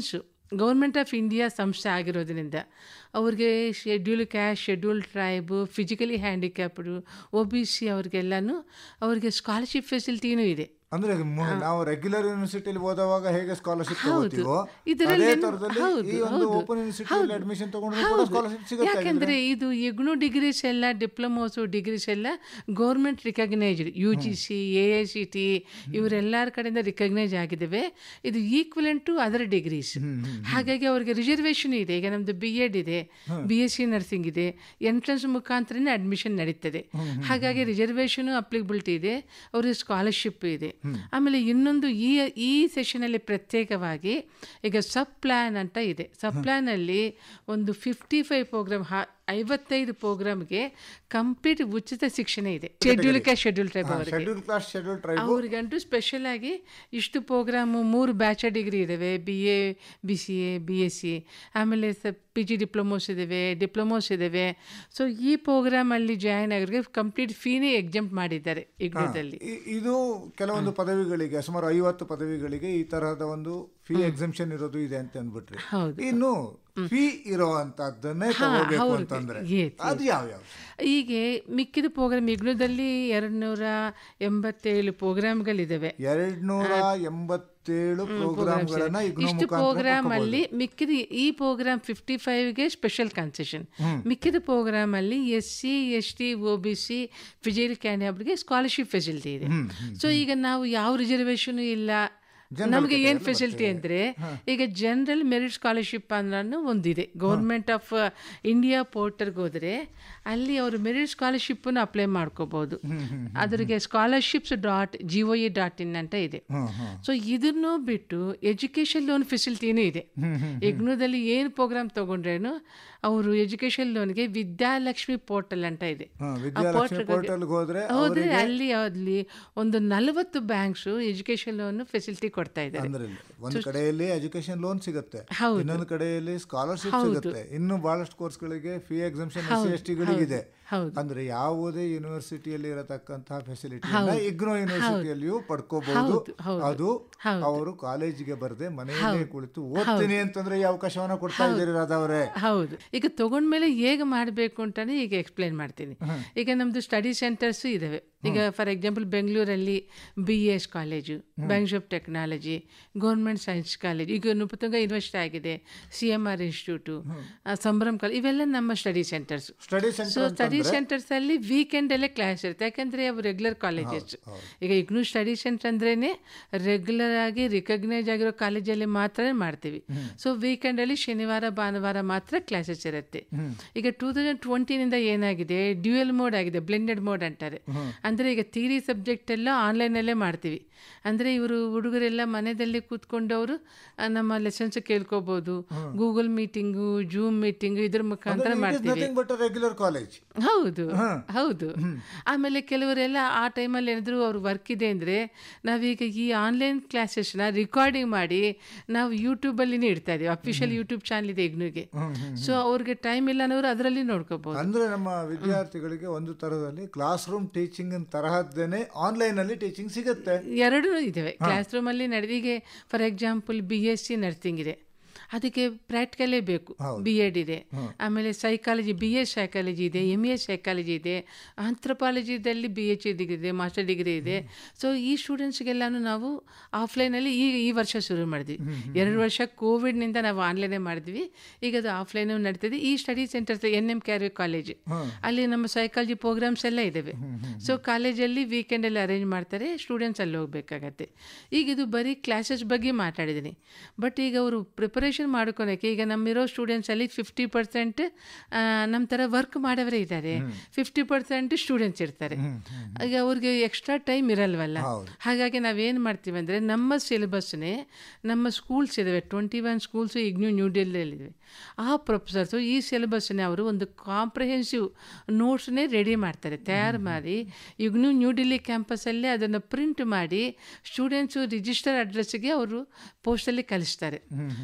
ಗೌರ್ಮೆಂಟ್ ಆಫ್ ಇಂಡಿಯಾ ಸಂಸ್ಥೆ ಆಗಿರೋದ್ರಿಂದ ಅವ್ರಿಗೆ schedule caste schedule tribe physically handicapped O B C ಅವ್ರಿಗೆಲ್ಲನೂ ಅವ್ರಿಗೆ ಸ್ಕಾಲರ್ಶಿಪ್ ಫೆಸಿಲಿಟಿನೂ ಇದೆ ಅಂದ್ರೆ ಮು- ನಾವು ರೆಗ್ಯುಲರ್ ಯೂನಿವರ್ಸಿಟಿಲಿ ಓದುವಾಗ ಹೇಗೆ ಸ್ಕಾಲರ್ಶಿಪ್ ಹೌದು. ತಗೋತೀವೋ ಇದರಲ್ಲಿ ಅದೇ ಏನು- ತರದಲ್ಲಿ ಹೌದು, ಈ ಒಂದು ಹೌದು, ಓಪನ್ ಯೂನಿವರ್ಸಿಟಿಯಲ್ಲಿ ಹೌದು. ಅಡ್ಮಿಷನ್ ತಗೊಂಡ್ರೆ ಕೂಡ ಹೌದು. ಸ್ಕಾಲರ್ಶಿಪ್ ಸಿಗುತ್ತೆ ಯಾಕಂದ್ರೆ ಇದು ಇಗ್ನು ಡಿಗ್ರೀಸ್ ಎಲ್ಲ ಡಿಪ್ಲೊಮೋಸು ಡಿಗ್ರೀಸ್ ಎಲ್ಲ government recognised U G C A I C T ಇವರೆಲ್ಲರ ಕಡೆಯಿಂದ ರಿಕಗ್ನೈಸ್ ಆಗಿದ್ದಾವೆ ಇದು ಈಕ್ವಲೆಂಟ್ ಟು ಅದರ್ ಡಿಗ್ರೀಸ್ ಹಾಗಾಗಿ ಅವ್ರಿಗೆ ರಿಸರ್ವೇಷನ್ ಇದೆ ಈಗ ನಮ್ದು ಬಿ ಎಡ್ ಇದೆ ಬಿ ಎಸ್ ಸಿ ನರ್ಸಿಂಗ್ ಇದೆ ಎಂಟ್ರೆನ್ಸ್ ಮುಖಾಂತರನೇ ಅಡ್ಮಿಷನ್ ನಡೀತದೆ ಹಾಗಾಗಿ ರಿಸರ್ವೇಷನು ಅಪ್ಲಿಕಬಿಲಿಟಿ ಇದೆ ಅವ್ರಿಗೆ ಸ್ಕಾಲರ್ಶಿಪ್ ಇದೆ ಆಮೇಲೆ ಇನ್ನೊಂದು ಈ ಈ ಸೆಷನಲ್ಲಿ ಪ್ರತ್ಯೇಕವಾಗಿ ಈಗ ಸಬ್ ಪ್ಲ್ಯಾನ್ ಅಂತ ಇದೆ ಸಬ್ ಪ್ಲ್ಯಾನಲ್ಲಿ ಒಂದು ಫಿಫ್ಟಿ ಫೈವ್ ಪ್ರೋಗ್ರಾಮ್ ಐವತ್ತೈದು ಪ್ರೋಗ್ರಾಮ್ಗೆ ಕಂಪ್ಲೀಟ್ ಉಚಿತ ಶಿಕ್ಷಣ ಇದೆ ಶೆಡ್ಯೂಲ್ ಕ್ಯಾಸ್ಟ್ ಶೆಡ್ಯೂಲ್ ಟೈಪ್ ಅವರಿಗೆ ಶೆಡ್ಯೂಲ್ ಕ್ಲಾಸ್ ಶೆಡ್ಯೂಲ್ ಟ್ರೈಬ್ ಅವ್ರಿಗಂತೂ ಸ್ಪೆಷಲ್ ಆಗಿ ಇಷ್ಟು ಪ್ರೋಗ್ರಾಮು ಮೂರು ಬ್ಯಾಚರ್ ಡಿಗ್ರಿ ಇದ್ದಾವೆ B A B C A B S C ಆಮೇಲೆ ಸ ಪಿ ಜಿ ಡಿಪ್ಲೊಮೋಸ್ ಇದ್ದಾವೆ ಡಿಪ್ಲೊಮೋಸ್ ಇದ್ದಾವೆ ಸೊ ಈ ಪ್ರೋಗ್ರಾಮಲ್ಲಿ ಜಾಯ್ನ್ ಆಗೋರಿಗೆ ಕಂಪ್ಲೀಟ್ ಫೀನೇ ಎಕ್ಸಾಮ್ ಮಾಡಿದ್ದಾರೆ ಇಗ್ನೋದಲ್ಲಿ ಇ- ಇದು ಕೆಲವೊಂದು ಪದವಿಗಳಿಗೆ ಸುಮಾರು ಐವತ್ತು ಪದವಿಗಳಿಗೆ ಈ ತರಹದ ಒಂದು ಫೀ ಎಕ್ಸಂಪ್ಷನ್ ಇರೋದು ಇದೆ ಅಂತ ಅಂದ್ಬಿಟ್ರಿ ಹೌದು. ಇನ್ನು ಫೀ ಇರೋವಂತದ್ದನ್ನೇ ತಗೋಬೇಕು ಹೌದು. ಅಂತಂದ್ರೆ Yes, ಅದು ಯಾವ ಯಾವ ಹೀಗೆ ಮಿಕ್ಕಿದ ಪ್ರೋಗ್ರಾಮ್ ಇಗ್ನೋದಲ್ಲಿ ಎರಡು ನೂರ ಎಂಬತ್ತೇಳು ಪ್ರೋಗ್ರಾಮ್ಗಳಿದ್ದಾವೆ ಎರಡ್ ನೂರ ಎಂಬತ್ತೇಳು ಪ್ರೋಗ್ರಾಮ್ಗಳನ್ನ ಇಗ್ನೋ ಇಷ್ಟು ಮುಖಾಂತರ ಪ್ರೋಗ್ರಾಮ್ ಅಲ್ಲಿ ಮಿಕ್ಕಿದ ಈ ಪ್ರೋಗ್ರಾಮ್ ಫಿಫ್ಟಿ ಫೈವ್ಗೆ ಸ್ಪೆಷಲ್ ಕನ್ಸೆಷನ್ ಮಿಕ್ಕಿದ ಪ್ರೋಗ್ರಾಮ್ ಅಲ್ಲಿ S C S T O B C ಫಿಜಿಲ್ ಕ್ಯಾಂಡಿಡೇಟ್ಗೆ ಸ್ಕಾಲರ್ಶಿಪ್ ಫೆಸಿಲಿಟಿ ಇದೆ ಸೊ ಈಗ ನಾವು ಯಾವ ರಿಸರ್ವೇಷನ್ ಇಲ್ಲ ನಮಗೆ ಏನು ಫೆಸಿಲಿಟಿ ಅಂದರೆ ಈಗ ಜನರಲ್ ಮೆರಿಟ್ ಸ್ಕಾಲರ್ಶಿಪ್ ಅನ್ನೋ ಒಂದಿದೆ ಗೌರ್ಮೆಂಟ್ ಆಫ್ ಇಂಡಿಯಾ ಪೋರ್ಟರ್ಗೆ ಹೋದರೆ ಅಲ್ಲಿ ಅವರು ಮೆರಿಟ್ ಸ್ಕಾಲರ್ಶಿಪ್ಪನ್ನು ಅಪ್ಲೈ ಮಾಡ್ಕೋಬೋದು ಅದ್ರಿಗೆ scholarships dot G O E dot in ಅಂತ ಇದೆ ಸೊ ಇದನ್ನು ಬಿಟ್ಟು ಎಜುಕೇಷನ್ ಲೋನ್ ಫೆಸಿಲಿಟಿನೂ ಇದೆ ಇಗ್ನೋದಲ್ಲಿ ಏನು ಪ್ರೋಗ್ರಾಮ್ ತಗೊಂಡ್ರೇನು ಅವರು ಎಜುಕೇಷನ್ ಲೋನ್ಗೆ ವಿದ್ಯಾಲಕ್ಷ್ಮಿ ಪೋರ್ಟಲ್ ಅಂತ ಇದೆ ಹಾ, ಆ ವಿದ್ಯಾಲಕ್ಷ್ಮಿ portal ಗೆ- ಪೋರ್ಟಲ್ಗೆ ಹೋದ್ರೆ ಹೋದ್ರೆ ಅಲ್ಲಿ ಅಲ್ಲಿ ಒಂದು ನಲವತ್ತು ಬ್ಯಾಂಕ್ಸು ಎಜುಕೇಷನ್ ಲೋನ್ ಫೆಸಿಲಿಟಿ ಕೊಡ್ತಾ ಇದ್ದಾರೆ ಅಂದ್ರೆ ಇಲ್ಲಿ ಒಂದು ಕಡೆಯಲ್ಲಿ ಎಜುಕೇಶನ್ ಲೋನ್ ಸಿಗುತ್ತೆ ಹೌದು. ಇನ್ನೊಂದು ಕಡೆಯಲ್ಲಿ ಸ್ಕಾಲರ್ಶಿಪ್ ಸಿಗುತ್ತೆ ಇನ್ನು ಬಹಳಷ್ಟು ಕೋರ್ಸ್ಗಳಿಗೆ fee exemption S C S ಟಿಗಳಿಗಿದೆ ಹೌದು. ಅಂದ್ರೆ ಯಾವುದೇ ಯೂನಿವರ್ಸಿಟಿಯಲ್ಲಿ ಇರತಕ್ಕಂತಹ ಫೆಸಿಲಿಟಿ ಇಗ್ನೋ ಯೂನಿವರ್ಸಿಟಿಯಲ್ಲಿಯೂ ಪಡ್ಕೋಬಹುದು ಹೌದು, ಹೌದು. ಅದು ಹೌದು. ಅವರು ಕಾಲೇಜಿಗೆ ಬರದೆ ಮನೆಯಲ್ಲೇ ಕುಳಿತು ಓದ್ತೀನಿ ಅಂತಂದ್ರೆ ಈ ಅವಕಾಶವನ್ನ ಕೊಡ್ತಾ ಇದ್ದೀರಿ ರಾಧವರೇ ಹೌದು ಈಗ ತಗೊಂಡ್ಮೇಲೆ ಹೇಗೆ ಮಾಡಬೇಕು ಅಂತಾನೆ ಈಗ ಎಕ್ಸ್ಪ್ಲೈನ್ ಮಾಡ್ತೀನಿ ಈಗ ನಮ್ಮದು ಸ್ಟಡಿ ಸೆಂಟರ್ಸು ಇದ್ದಾವೆ ಈಗ ಫಾರ್ ಎಕ್ಸಾಂಪಲ್ ಬೆಂಗಳೂರಲ್ಲಿ B S college bank of technology government science college ಈಗ ನೃಪತುಂಗ ಯೂನಿವರ್ಸಿಟಿ ಆಗಿದೆ C M R institute Sambhram college ಇವೆಲ್ಲ ನಮ್ಮ study centres study so centre study centres ಅಲ್ಲಿ ವೀಕೆಂಡ್ ಅಲ್ಲೇ ಕ್ಲಾಸ್ ಇರುತ್ತೆ ಯಾಕಂದ್ರೆ ಅವು ರೆಗ್ಯುಲರ್ ಕಾಲೇಜಸ್ ಈಗ ಇಗ್ನೂ ಸ್ಟಡಿ ಸೆಂಟರ್ ಅಂದ್ರೇನೆ ರೆಗ್ಯುಲರ್ ಆಗಿ ರಿಕಗ್ನೈಸ್ ಆಗಿರೋ ಕಾಲೇಜಲ್ಲಿ ಮಾತ್ರ ಮಾಡ್ತೀವಿ ಸೊ ವೀಕೆಂಡ್ ಅಲ್ಲಿ ಶನಿವಾರ ಭಾನುವಾರ ಮಾತ್ರ ಕ್ಲಾಸಸ್ ಇರುತ್ತೆ ಈಗ ಟೂ ತೌಸಂಡ್ ಟ್ವೆಂಟಿನಿಂದ ಏನಾಗಿದೆ ಡ್ಯೂಯಲ್ ಮೋಡ್ ಆಗಿದೆ ಬ್ಲೆಂಡೆಡ್ ಮೋಡ್ ಅಂತಾರೆ ಅಂದ್ರೆ ಈಗ ಥಿಯರಿ ಸಬ್ಜೆಕ್ಟ್ ಎಲ್ಲ ಆನ್ಲೈನಲ್ಲೇ ಮಾಡ್ತೀವಿ ಅಂದ್ರೆ ಇವರು ಹುಡುಗರೆಲ್ಲ ಮನೆಯಲ್ಲಿ ಕೂತ್ಕೊಂಡು ಅವರು ನಮ್ಮ ಲೆಸನ್ಸ್ ಕೇಳ್ಕೋಬಹುದು ಗೂಗಲ್ ಮೀಟಿಂಗು ಜೂಮ್ ಮೀಟಿಂಗು ಇದ್ರ ಮುಖಾಂತರ ಮಾಡ್ತೀವಿ ನಥಿಂಗ್ ಬಟ್ ರೆಗ್ಯುಲರ್ ಕಾಲೇಜ್ ಹೌದು ಹೌದು ಆಮೇಲೆ ಕೆಲವರೆಲ್ಲ ಆ ಟೈಮಲ್ಲಿ ಏನಾದರೂ ಅವ್ರ ವರ್ಕ್ ಇದೆ ಅಂದರೆ ನಾವೀಗ ಈ ಆನ್ಲೈನ್ ಕ್ಲಾಸಸ್ನ ರಿಕಾರ್ಡಿಂಗ್ ಮಾಡಿ ನಾವು ಯೂಟ್ಯೂಬಲ್ಲಿನೇ ಇಡ್ತಾ ಇದೀವಿ ಅಫಿಷಿಯಲ್ ಯೂಟ್ಯೂಬ್ ಚಾನಲ್ ಇದೆ ಇಗ್ನುಗೆ ಸೊ ಅವ್ರಿಗೆ ಟೈಮ್ ಇಲ್ಲ ಅನ್ನೋರು ಅದರಲ್ಲಿ ನೋಡ್ಕೋಬಹುದು ಅಂದ್ರೆ ನಮ್ಮ ವಿದ್ಯಾರ್ಥಿಗಳಿಗೆ ಒಂದು ತರದಲ್ಲಿ ಕ್ಲಾಸ್ ರೂಮ್ ಟೀಚಿಂಗ್ ತರಹದ್ದೇನೆ ಆನ್ಲೈನ್ ಅಲ್ಲಿ ಟೀಚಿಂಗ್ ಸಿಗುತ್ತೆ ಎರಡೂ ಇದ್ದಾವೆ ಕ್ಲಾಸ್ ರೂಮಲ್ಲಿ ನಡೆದೀಗೆ for example B S C nursing ಇದೆ ಅದಕ್ಕೆ ಪ್ರಾಕ್ಟಿಕಲೇ ಬೇಕು ಬಿ ಎಡ್ ಇದೆ ಆಮೇಲೆ ಸೈಕಾಲಜಿ ಬಿ ಎಸ್ ಸೈಕಾಲಜಿ ಇದೆ ಎಮ್ ಎಸ್ ಸೈಕಾಲಜಿ ಇದೆ ಆಂಥ್ರಪಾಲಜಿದಲ್ಲಿ ಬಿ ಎಚ್ ಡಿಗ್ರಿ ಇದೆ ಮಾಸ್ಟರ್ ಡಿಗ್ರಿ ಇದೆ ಸೊ ಈ ಸ್ಟೂಡೆಂಟ್ಸ್ಗೆಲ್ಲಾನು ನಾವು ಆಫ್ಲೈನಲ್ಲಿ ಈಗ ಈ ವರ್ಷ ಶುರು ಮಾಡಿದ್ವಿ ಎರಡು ವರ್ಷ ಕೋವಿಡ್ನಿಂದ ನಾವು ಆನ್ಲೈನೇ ಮಾಡಿದ್ವಿ ಈಗ ಅದು ಆಫ್ಲೈನು ನಡೀತಿದೆ ಈ ಸ್ಟಡಿ ಸೆಂಟರ್ಸ್ ಎನ್ ಎಮ್ ಕ್ಯಾರಿ ಕಾಲೇಜ್ ಅಲ್ಲಿ ನಮ್ಮ ಸೈಕಾಲಜಿ ಪ್ರೋಗ್ರಾಮ್ಸ್ ಎಲ್ಲ ಇದ್ದಾವೆ ಸೊ ಕಾಲೇಜಲ್ಲಿ ವೀಕೆಂಡಲ್ಲಿ ಅರೇಂಜ್ ಮಾಡ್ತಾರೆ ಸ್ಟೂಡೆಂಟ್ಸ್ ಅಲ್ಲಿ ಹೋಗ್ಬೇಕಾಗತ್ತೆ ಈಗ ಇದು ಬರೀ ಕ್ಲಾಸಸ್ ಬಗ್ಗೆ ಮಾತಾಡಿದ್ದೀನಿ ಬಟ್ ಈಗ ಅವರು ಪ್ರಿಪರೇಷನ್ ಮಾಡ್ಕೊಳಕ್ಕೆ ಈಗ ನಮ್ಮಿರೋ ಸ್ಟೂಡೆಂಟ್ಸಲ್ಲಿ ಫಿಫ್ಟಿ ಪರ್ಸೆಂಟ್ ನಮ್ಮ ಥರ ವರ್ಕ್ ಮಾಡೋವರೇ ಇದ್ದಾರೆ ಫಿಫ್ಟಿ ಪರ್ಸೆಂಟ್ ಸ್ಟೂಡೆಂಟ್ಸ್ ಇರ್ತಾರೆ ಈಗ ಅವ್ರಿಗೆ ಎಕ್ಸ್ಟ್ರಾ ಟೈಮ್ ಇರಲ್ವಲ್ಲ ಹಾಗಾಗಿ ನಾವೇನು ಮಾಡ್ತೀವಿ ಅಂದರೆ ನಮ್ಮ ಸಿಲೆಬಸ್ನೇ ನಮ್ಮ ಸ್ಕೂಲ್ಸ್ ಇದ್ದಾವೆ ಟ್ವೆಂಟಿ ಒನ್ ಸ್ಕೂಲ್ಸು ಈಗ ನ್ಯೂ ನ್ಯೂ ಡೆಲ್ಲಿಯಲ್ಲಿವೆ ಆ ಪ್ರೊಫೆಸರ್ಸು ಈ ಸಿಲೆಬಸ್ನೇ ಅವರು ಒಂದು ಕಾಂಪ್ರಹೆನ್ಸಿವ್ ನೋಟ್ಸ್ನೇ ರೆಡಿ ಮಾಡ್ತಾರೆ ತಯಾರು ಮಾಡಿ ಈಗಲೂ ನ್ಯೂ ಡೆಲ್ಲಿ ಕ್ಯಾಂಪಸ್ಸಲ್ಲೇ ಅದನ್ನು ಪ್ರಿಂಟ್ ಮಾಡಿ ಸ್ಟೂಡೆಂಟ್ಸು ರಿಜಿಸ್ಟರ್ ಅಡ್ರೆಸ್ಗೆ ಅವರು ಪೋಸ್ಟಲ್ಲಿ ಕಳಿಸ್ತಾರೆ ಸೊ ಹಾಗೆ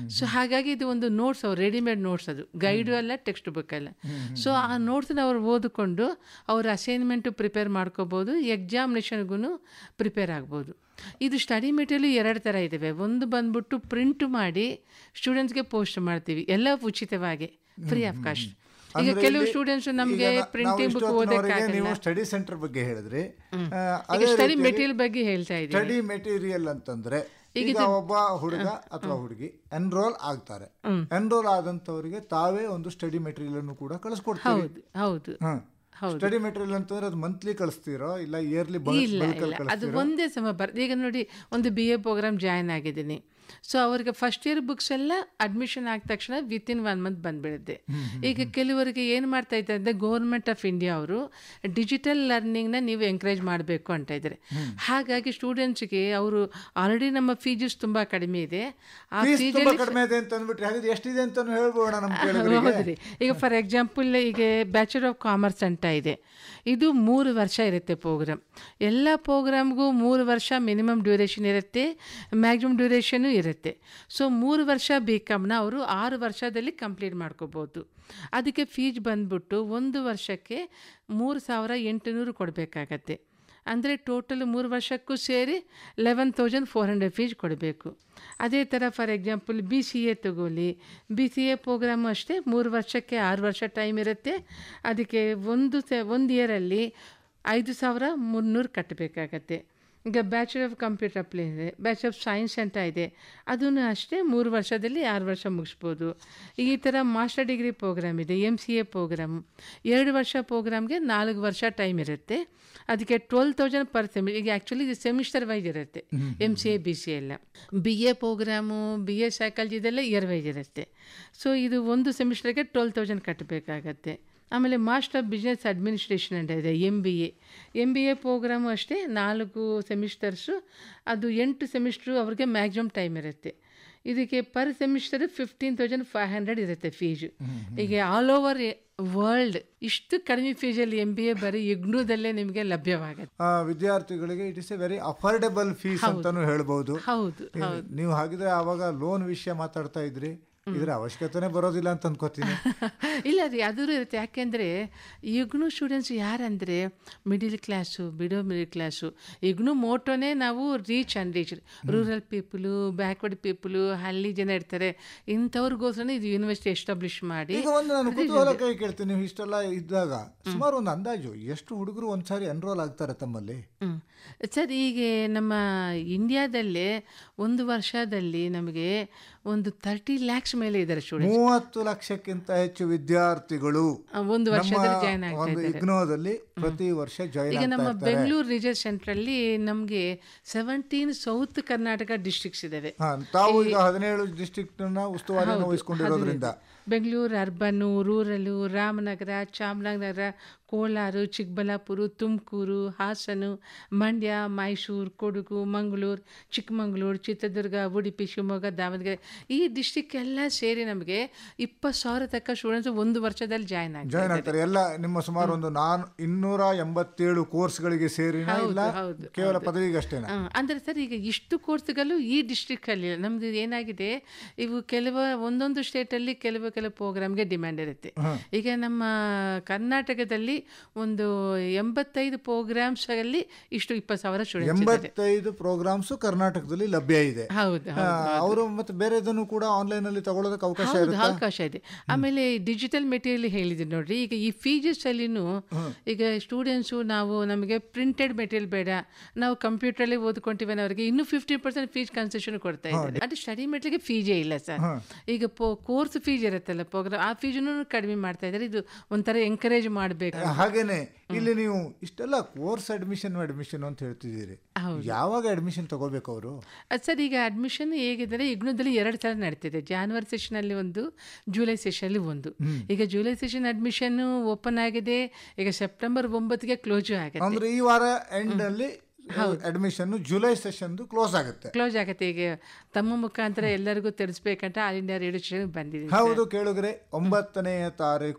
ಹಾಗಾಗಿ ಇದು ಒಂದು ನೋಟ್ಸ್ ಅವ್ರು ರೆಡಿಮೇಡ್ ನೋಟ್ಸ್ ಅದು ಗೈಡು ಅಲ್ಲ ಟೆಕ್ಸ್ಟ್ ಬುಕ್ ಅಲ್ಲ ಸೊ ಆ ನೋಟ್ಸ್ನ ಅವ್ರು ಓದಿಕೊಂಡು ಅವ್ರ ಅಸೈನ್ಮೆಂಟು ಪ್ರಿಪೇರ್ ಮಾಡ್ಕೋಬೋದು ಎಕ್ಸಾಮಿನೇಷನ್ಗೂ ಪ್ರಿಪೇರ್ ಆಗ್ಬೋದು ಇದು ಸ್ಟಡಿ ಮೆಟೀರಿಯಲ್ ಎರಡು ಥರ ಇದ್ದಾವೆ ಒಂದು ಬಂದ್ಬಿಟ್ಟು ಪ್ರಿಂಟ್ ಮಾಡಿ ಸ್ಟೂಡೆಂಟ್ಸ್ಗೆ ಪೋಸ್ಟ್ ಮಾಡ್ತೀವಿ ಎಲ್ಲ ಉಚಿತವಾಗಿ ಫ್ರೀ ಆಫ್ ಕಾಸ್ಟ್ ಈಗ ಅಂದ್ರೆ ಕೆಲವು ಇಲ್ಲಿ- ಸ್ಟೂಡೆಂಟ್ಸ್ ಈಗ ನಮಗೆ ನಾ- ನಾವು ಪ್ರಿಂಟಿಂಗ್ ಬುಕ್ ಇಷ್ಟೊತ್ತಿನವರೆಗೆ ಓದಕ್ಕಾಗಲ್ಲ ನೀವು ಸ್ಟಡಿ ಸೆಂಟರ್ ಬಗ್ಗೆ ಹೇಳಿದ್ರಿ ಆ, ಈಗ ಅದೇ ಸ್ಟಡಿ ರೀತಿಯಲ್ಲಿ ಮೆಟೀರಿಯಲ್ ಬಗ್ಗೆ ಹೇಳ್ತಾ ಇದ್ದೀನಿ ಸ್ಟಡಿ ಮೆಟೀರಿಯಲ್ ಅಂತಂದ್ರೆ ಈಗ ಒಬ್ಬ ಹುಡುಗ ಅಥವಾ ಹುಡುಗಿ ಎನ್ರೋಲ್ ಆಗ್ತಾರೆ ಎನ್ರೋಲ್ ಆದಂತವರಿಗೆ ತಾವೇ ಒಂದು ಸ್ಟಡಿ ಮೆಟೀರಿಯಲ್ ಅನ್ನು ಕೂಡ ಕಳಿಸ್ಕೊಡ್ತೀವಿ ಹೌದು ಹೌದು ಸ್ಟಡಿ ಮೆಟೀರಿಯಲ್ ಅಂತಂದ್ರೆ ಅದು ಮಂತ್ಲಿ ಕಳಿಸ್ತೀರೋ ಇಲ್ಲ ಇಯರ್ಲಿ ಇಲ್ಲ ಇಲ್ಲ ಅದು ಒಂದೇ ಸಮ ಬರ್ ಈಗ ನೋಡಿ ಒಂದು ಬಿ ಎ ಪ್ರೋಗ್ರಾಮ್ ಜಾಯ್ನ್ ಆಗಿದ್ದೀನಿ ಸೊ ಅವ್ರಿಗೆ ಫಸ್ಟ್ ಇಯರ್ ಬುಕ್ಸ್ ಎಲ್ಲ ಅಡ್ಮಿಷನ್ ಆದ ತಕ್ಷಣ ವಿತ್ ಇನ್ ಒನ್ ಮಂತ್ ಬಂದ್ಬಿಡುತ್ತೆ ಈಗ ಕೆಲವರಿಗೆ ಏನು ಮಾಡ್ತಾ ಇದ್ದಾರೆ ಅಂದರೆ ಗೌರ್ಮೆಂಟ್ ಆಫ್ ಇಂಡಿಯಾ ಅವರು ಡಿಜಿಟಲ್ ಲರ್ನಿಂಗ್ನ ನೀವು ಎಂಕರೇಜ್ ಮಾಡಬೇಕು ಅಂತ ಇದ್ದಾರೆ ಹಾಗಾಗಿ ಸ್ಟೂಡೆಂಟ್ಸ್ಗೆ ಅವರು ಆಲ್ರೆಡಿ ನಮ್ಮ ಫೀಜಸ್ ತುಂಬ ಕಡಿಮೆ ಇದೆ ಆ ಫೀಸ್ ತುಂಬಾ ಫೀಜಲ್ಲಿ ಕಡಿಮೆ ಇದೆ ಅಂತ ಅಂದ್ಬಿಟ್ರೆ ಹಾಗಾದ್ರೆ ಎಷ್ಟಿದೆ ಅಂತ ಹೇಳ್ಬೋಣ ನಮ್ಮ ಕೇಳಿದ್ರಿಗೆ ಹೌದ್ರಿ ಈಗ ಫಾರ್ ಎಕ್ಸಾಂಪಲ್ ಈಗ ಬ್ಯಾಚುಲರ್ ಆಫ್ ಕಾಮರ್ಸ್ ಅಂತ ಇದೆ ಇದು ಮೂರು ವರ್ಷ ಇರುತ್ತೆ ಪ್ರೋಗ್ರಾಮ್ ಎಲ್ಲ ಪ್ರೋಗ್ರಾಮ್ಗೂ ಮೂರು ವರ್ಷ ಮಿನಿಮಮ್ ಡ್ಯೂರೇಷನ್ ಇರುತ್ತೆ ಮ್ಯಾಕ್ಸಿಮಮ್ ಡ್ಯೂರೇಷನು ಇರುತ್ತೆ ಸೊ ಮೂರು ವರ್ಷ ಬಿ ಕಾಮ್ನ ಅವರು ಆರು ವರ್ಷದಲ್ಲಿ ಕಂಪ್ಲೀಟ್ ಮಾಡ್ಕೋಬೋದು ಅದಕ್ಕೆ ಫೀಸ್ ಬಂದ್ಬಿಟ್ಟು ಒಂದು ವರ್ಷಕ್ಕೆ ಮೂರು ಸಾವಿರ ಎಂಟುನೂರು ಕೊಡಬೇಕಾಗತ್ತೆ ಅಂದರೆ ಟೋಟಲ್ ಮೂರು ವರ್ಷಕ್ಕೂ ಸೇರಿ eleven thousand four hundred fees ಕೊಡಬೇಕು ಅದೇ ಥರ for example B C A ತಗೊಳ್ಳಿ ಬಿ ಸಿ ಎ ಪ್ರೋಗ್ರಾಮು ಅಷ್ಟೇ ಮೂರು ವರ್ಷಕ್ಕೆ ಆರು ವರ್ಷ ಟೈಮ್ ಇರುತ್ತೆ ಅದಕ್ಕೆ ಒಂದು ಸೆ ಒಂದು ಇಯರಲ್ಲಿ ಐದು ಸಾವಿರ ಮುನ್ನೂರು ಕಟ್ಟಬೇಕಾಗತ್ತೆ ಈಗ ಬ್ಯಾಚುಲರ್ ಆಫ್ ಕಂಪ್ಯೂಟರ್ ಅಪ್ಲೈ ಇದೆ ಬ್ಯಾಚುಲರ್ ಆಫ್ ಸೈನ್ಸ್ ಅಂತ ಇದೆ ಅದನ್ನು ಅಷ್ಟೇ ಮೂರು ವರ್ಷದಲ್ಲಿ ಆರು ವರ್ಷ ಮುಗಿಸ್ಬೋದು ಈ ಥರ ಮಾಸ್ಟರ್ ಡಿಗ್ರಿ ಪ್ರೋಗ್ರಾಮ್ ಇದೆ ಎಮ್ ಸಿ ಎ ಪ್ರೋಗ್ರಾಮ್ ಎರಡು ವರ್ಷ ಪ್ರೋಗ್ರಾಮ್ಗೆ ನಾಲ್ಕು ವರ್ಷ ಟೈಮ್ ಇರುತ್ತೆ ಅದಕ್ಕೆ ಟ್ವೆಲ್ ತೌಸಂಡ್ ಪರ್ ಸೆಮಿ ಈಗ ಆ್ಯಕ್ಚುಲಿ ಇದು ಸೆಮಿಸ್ಟರ್ ವೈಸ್ ಇರುತ್ತೆ M C A B C ಎಲ್ಲ B A programme B A psychology ಇದೆಲ್ಲ ಇಯರ್ ವೈಸ್ ಇರುತ್ತೆ ಸೊ ಇದು ಒಂದು ಸೆಮಿಸ್ಟರ್ಗೆ ಟ್ವೆಲ್ ತೌಸಂಡ್ ಕಟ್ಟಬೇಕಾಗತ್ತೆ ಆಮೇಲೆ ಮಾಸ್ಟರ್ ಬಿಸ್ನೆಸ್ ಅಡ್ಮಿನಿಸ್ಟ್ರೇಷನ್ ಅಂತ ಇದೆ M B A M B A programme ಅಷ್ಟೇ ನಾಲ್ಕು ಸೆಮಿಸ್ಟರ್ಸು ಅದು ಎಂಟು ಸೆಮಿಸ್ಟ್ರು ಅವ್ರಿಗೆ ಮ್ಯಾಕ್ಸಿಮಮ್ ಟೈಮ್ ಇರುತ್ತೆ ಇದಕ್ಕೆ per semester fifteen thousand five hundred ಇರುತ್ತೆ ಫೀಸು ಈಗ ಆಲ್ ಓವರ್ ವರ್ಲ್ಡ್ ಇಷ್ಟು ಕಡಿಮೆ ಫೀಸಲ್ಲಿ ಎಮ್ ಬಿ ಎ ಬರೀ ಇಗ್ನೂದಲ್ಲೇ ನಿಮಗೆ ಲಭ್ಯವಾಗುತ್ತೆ ಆ, ವಿದ್ಯಾರ್ಥಿಗಳಿಗೆ it is a very affordable fees ಅಂತಾನು ಹೇಳ್ಬಹುದು ಹೌದು ನೀವು ಹಾಗಿದ್ರೆ ಆವಾಗ ಲೋನ್ ವಿಷಯ ಮಾತಾಡ್ತಾ ಇದ್ರಿ ಇದ್ರ ಅವಶ್ಯಕತೆನೇ ಬರೋದಿಲ್ಲ ಅಂತ ಅನ್ಕೋತೀನಿ ಇಲ್ಲ ರೀ ಅದು ಇರುತ್ತೆ ಯಾಕೆಂದರೆ ಈಗ್ನೂ ಸ್ಟೂಡೆಂಟ್ಸ್ ಯಾರಂದರೆ ಮಿಡಿಲ್ ಕ್ಲಾಸು ಬಿಡೋ ಮಿಡಿಲ್ ಕ್ಲಾಸು ಈಗ್ನೂ ಮೋಟೋನೇ ನಾವು reach and reach rural people backward people ಹಳ್ಳಿ ಜನ ಇರ್ತಾರೆ ಇಂಥವ್ರಿಗೋಸ್ಕರ ಇದು ಯೂನಿವರ್ಸಿಟಿ ಎಸ್ಟಾಬ್ಲಿಷ್ ಮಾಡಿ ಈಗ ಒಂದು ನಾನು ಕುತೂಹಲ ಕೈ ಕೇಳ್ತೀನಿ ನೀವು ಇಷ್ಟೆಲ್ಲ ಇದ್ದಾಗ ಸುಮಾರು ಒಂದು ಅಂದಾಜು ಎಷ್ಟು ಹುಡುಗರು ಒಂದ್ಸಾರಿ ಎನ್ರೋಲ್ ಆಗ್ತಾರೆ ತಮ್ಮಲ್ಲಿ ಹ್ಮ್. ಸರ್ ಈಗ ನಮ್ಮ ಇಂಡಿಯಾದಲ್ಲೇ ಒಂದು ವರ್ಷದಲ್ಲಿ ನಮಗೆ ಒಂದು ತರ್ಟಿ ಲ್ಯಾಕ್ಸ್ ಮೇಲೆ ಇದ್ದಾರೆ ಸ್ಟೂಡೆಂಟ್ಸ್ ಮೂವತ್ತು ಲಕ್ಷಕ್ಕಿಂತ ಹೆಚ್ಚು ವಿದ್ಯಾರ್ಥಿಗಳು ಒಂದು ವರ್ಷದಲ್ಲಿ ನಮ್ಮ ಜಾಯ್ನ್ ಆಗ್ತಾ ಒಂದು ಇದ್ದಾರೆ ಇಗ್ನೋದಲ್ಲಿ ಪ್ರತಿ ವರ್ಷ ಜಾಯಿನ್ ಈಗ ನಮ್ಮ ಆಗ್ತಾ ಇರ್ತಾರೆ ಬೆಂಗಳೂರು ರಿಸರ್ಚ್ ಸೆಂಟ್ರಲ್ಲಿ ನಮಗೆ ಸೆವೆಂಟೀನ್ ಸೌತ್ ಕರ್ನಾಟಕ ಡಿಸ್ಟ್ರಿಕ್ಟ್ಸ್ ಇದ್ದಾವೆ ಹಾ, ತಾವು ಈಗ ಹದಿನೇಳು ಡಿಸ್ಟ್ರಿಕ್ಟ್ ಉಸ್ತುವಾರಿಯನ್ನು ವಹಿಸ್ಕೊಂಡಿರೋದ್ರಿಂದ ಬೆಂಗಳೂರು ಅರ್ಬನ್ನು ರೂರಲು ರಾಮನಗರ ಚಾಮರಾಜನಗರ ಕೋಲಾರ ಚಿಕ್ಕಬಳ್ಳಾಪುರ ತುಮಕೂರು ಹಾಸನ ಮಂಡ್ಯ ಮೈಸೂರು ಕೊಡಗು ಮಂಗಳೂರು ಚಿಕ್ಕಮಗಳೂರು ಚಿತ್ರದುರ್ಗ ಉಡುಪಿ ಶಿವಮೊಗ್ಗ ದಾವಣಗೆರೆ ಈ ಡಿಸ್ಟಿಕ್ ಎಲ್ಲ ಸೇರಿ ನಮಗೆ ಇಪ್ಪತ್ತು ಸಾವಿರ ತಕ್ಕ ಸ್ಟೂಡೆಂಟ್ಸ್ ಒಂದು ವರ್ಷದಲ್ಲಿ ಜಾಯ್ನ್ ಆಗ್ತಾರೆ ಜಾಯಿನ್ ಆಗ್ತಾರೆ ಎಲ್ಲ ನಿಮ್ಮ ಸುಮಾರು ಒಂದು ನಾನ್ ಇನ್ನೂರ ಎಂಬತ್ತೇಳು ಕೋರ್ಸ್ಗಳಿಗೆ ಸೇರಿನ ಇಲ್ಲ ಹೌದು, ಕೇವಲ ಪದವಿಗಷ್ಟೇನಾ ಆ, ಅಂದ್ರೆ ಸರ್ ಈಗ ಇಷ್ಟು ಕೋರ್ಸ್ಗಳು ಈ ಡಿಸ್ಟ್ರಿಕ್ಕಲ್ಲಿ ನಮ್ದು ಏನಾಗಿದೆ ಇವು ಕೆಲವು ಒಂದೊಂದು ಸ್ಟೇಟಲ್ಲಿ ಕೆಲವು ಕೆಲವು ಪ್ರೋಗ್ರಾಮ್ಗೆ ಡಿಮ್ಯಾಂಡ್ ಇರುತ್ತೆ ಈಗ ನಮ್ಮ ಕರ್ನಾಟಕದಲ್ಲಿ ಒಂದು ಎಂಬತ್ತೈದು ಪ್ರೋಗ್ರಾಮ್ಸ್ ಅಲ್ಲಿ ಇಷ್ಟು ಇಪ್ಪತ್ತು ಸಾವಿರ ಸ್ಟೂಡೆಂಟ್ಸ್ ಇದ್ದಾರೆ ಎಂಬತ್ತೈದು ಪ್ರೋಗ್ರಾಮ್ಸ್ ಕರ್ನಾಟಕದಲ್ಲಿ ಲಭ್ಯ ಇದೆ ಹೌದು ಆ, ಅವರು ಮತ್ತೆ ಬೇರೆದನ್ನು ಕೂಡ ಆನ್ಲೈನ್ ಅಲ್ಲಿ ತಗೊಳ್ಳೋದಕ್ಕೆ ಅವಕಾಶ ಹೌದು ಇರುತ್ತೆ ಅವಕಾಶ ಇದೆ ಆಮೇಲೆ ಡಿಜಿಟಲ್ ಮೆಟೀರಿಯಲ್ ಹೇಳಿದ್ದೀನಿ ನೋಡ್ರಿ ಈಗ ಈ ಫೀಜಸ್ ಅಲ್ಲಿನೂ ಈಗ ಸ್ಟೂಡೆಂಟ್ಸು ನಾವು ನಮಗೆ ಪ್ರಿಂಟೆಡ್ ಮೆಟೀರಿಯಲ್ ಬೇಡ ನಾವು ಕಂಪ್ಯೂಟರಲ್ಲಿ ಓದ್ಕೊಂತೀವಿ ಅನ್ನೋರಿಗೆ ಇನ್ನೂ ಫಿಫ್ಟಿ ಪರ್ಸೆಂಟ್ ಫೀಸ್ ಕನ್ಸೆಷನ್ ಕೊಡ್ತಾ ಇದ್ದಾರೆ ಅದು ಸ್ಟಡಿ ಮೆಟೀರಿಯಲ್ಗೆ ಫೀಜೇ ಇಲ್ಲ ಸರ್ ಈಗ ಪೋ ಕೋರ್ಸ್ ಫೀಸ್ ಇರುತ್ತಲ್ಲ ಪ್ರೋಗ್ರಾಮ್ ಆ ಫೀಸನ್ನು ಕಡಿಮೆ ಮಾಡ್ತಾ ಇದ್ದಾರೆ ಇದು ಒಂಥರ ಎಂಕರೇಜ್ ಮಾಡಬೇಕು ಹಾಗೇನೆ ಇಲ್ಲಿ ನೀವು ಇಷ್ಟೆಲ್ಲ ಕೋರ್ಸ್ ಅಡ್ಮಿಷನ್ ಅಡ್ಮಿಷನ್ ಅಂತ ಹೇಳ್ತಿದ್ದೀರಿ ಯಾವಾಗ ಅಡ್ಮಿಷನ್ ತಗೋಬೇಕು ಅವರು ಸರ್ ಈಗ ಅಡ್ಮಿಷನ್ ಹೇಗಿದ್ದಾರೆ ಇಗ್ನೂದಲ್ಲಿ ಎರಡು ಥರ ನಡೀತಿದೆ ಜಾನ್ವರಿ ಸೆಷನಲ್ಲಿ ಒಂದು ಜುಲೈ ಸೆಷನಲ್ಲಿ ಒಂದು ಈಗ ಜುಲೈ ಸೆಷನ್ ಅಡ್ಮಿಷನ್ ಓಪನ್ ಆಗಿದೆ ಈಗ ಸೆಪ್ಟೆಂಬರ್ ಒಂಬತ್ತಿಗೆ ಕ್ಲೋಸು ಆಗುತ್ತೆ ಅಂದ್ರೆ ಈ ವಾರ ಎಂಡ್ ಅಲ್ಲಿ ಅಡ್ಮಿಷನ್ ಜುಲೈ ಸೆಷನ್ ಕ್ಲೋಸ್ ಆಗುತ್ತೆ ಕ್ಲೋಸ್ ಆಗುತ್ತೆ ಈಗ ತಮ್ಮ ಮುಖಾಂತರ ಎಲ್ಲರಿಗೂ ತಿಳಿಸ್ಬೇಕಂತ ಆಲ್ ಇಂಡಿಯಾ ರೇಡಿಯೋ ಸ್ಟೇಷನ್ ಬಂದಿದೆ ಹೌದು ಕೇಳಿದ್ರೆ ಒಂಬತ್ತನೆಯ ತಾರೀಕು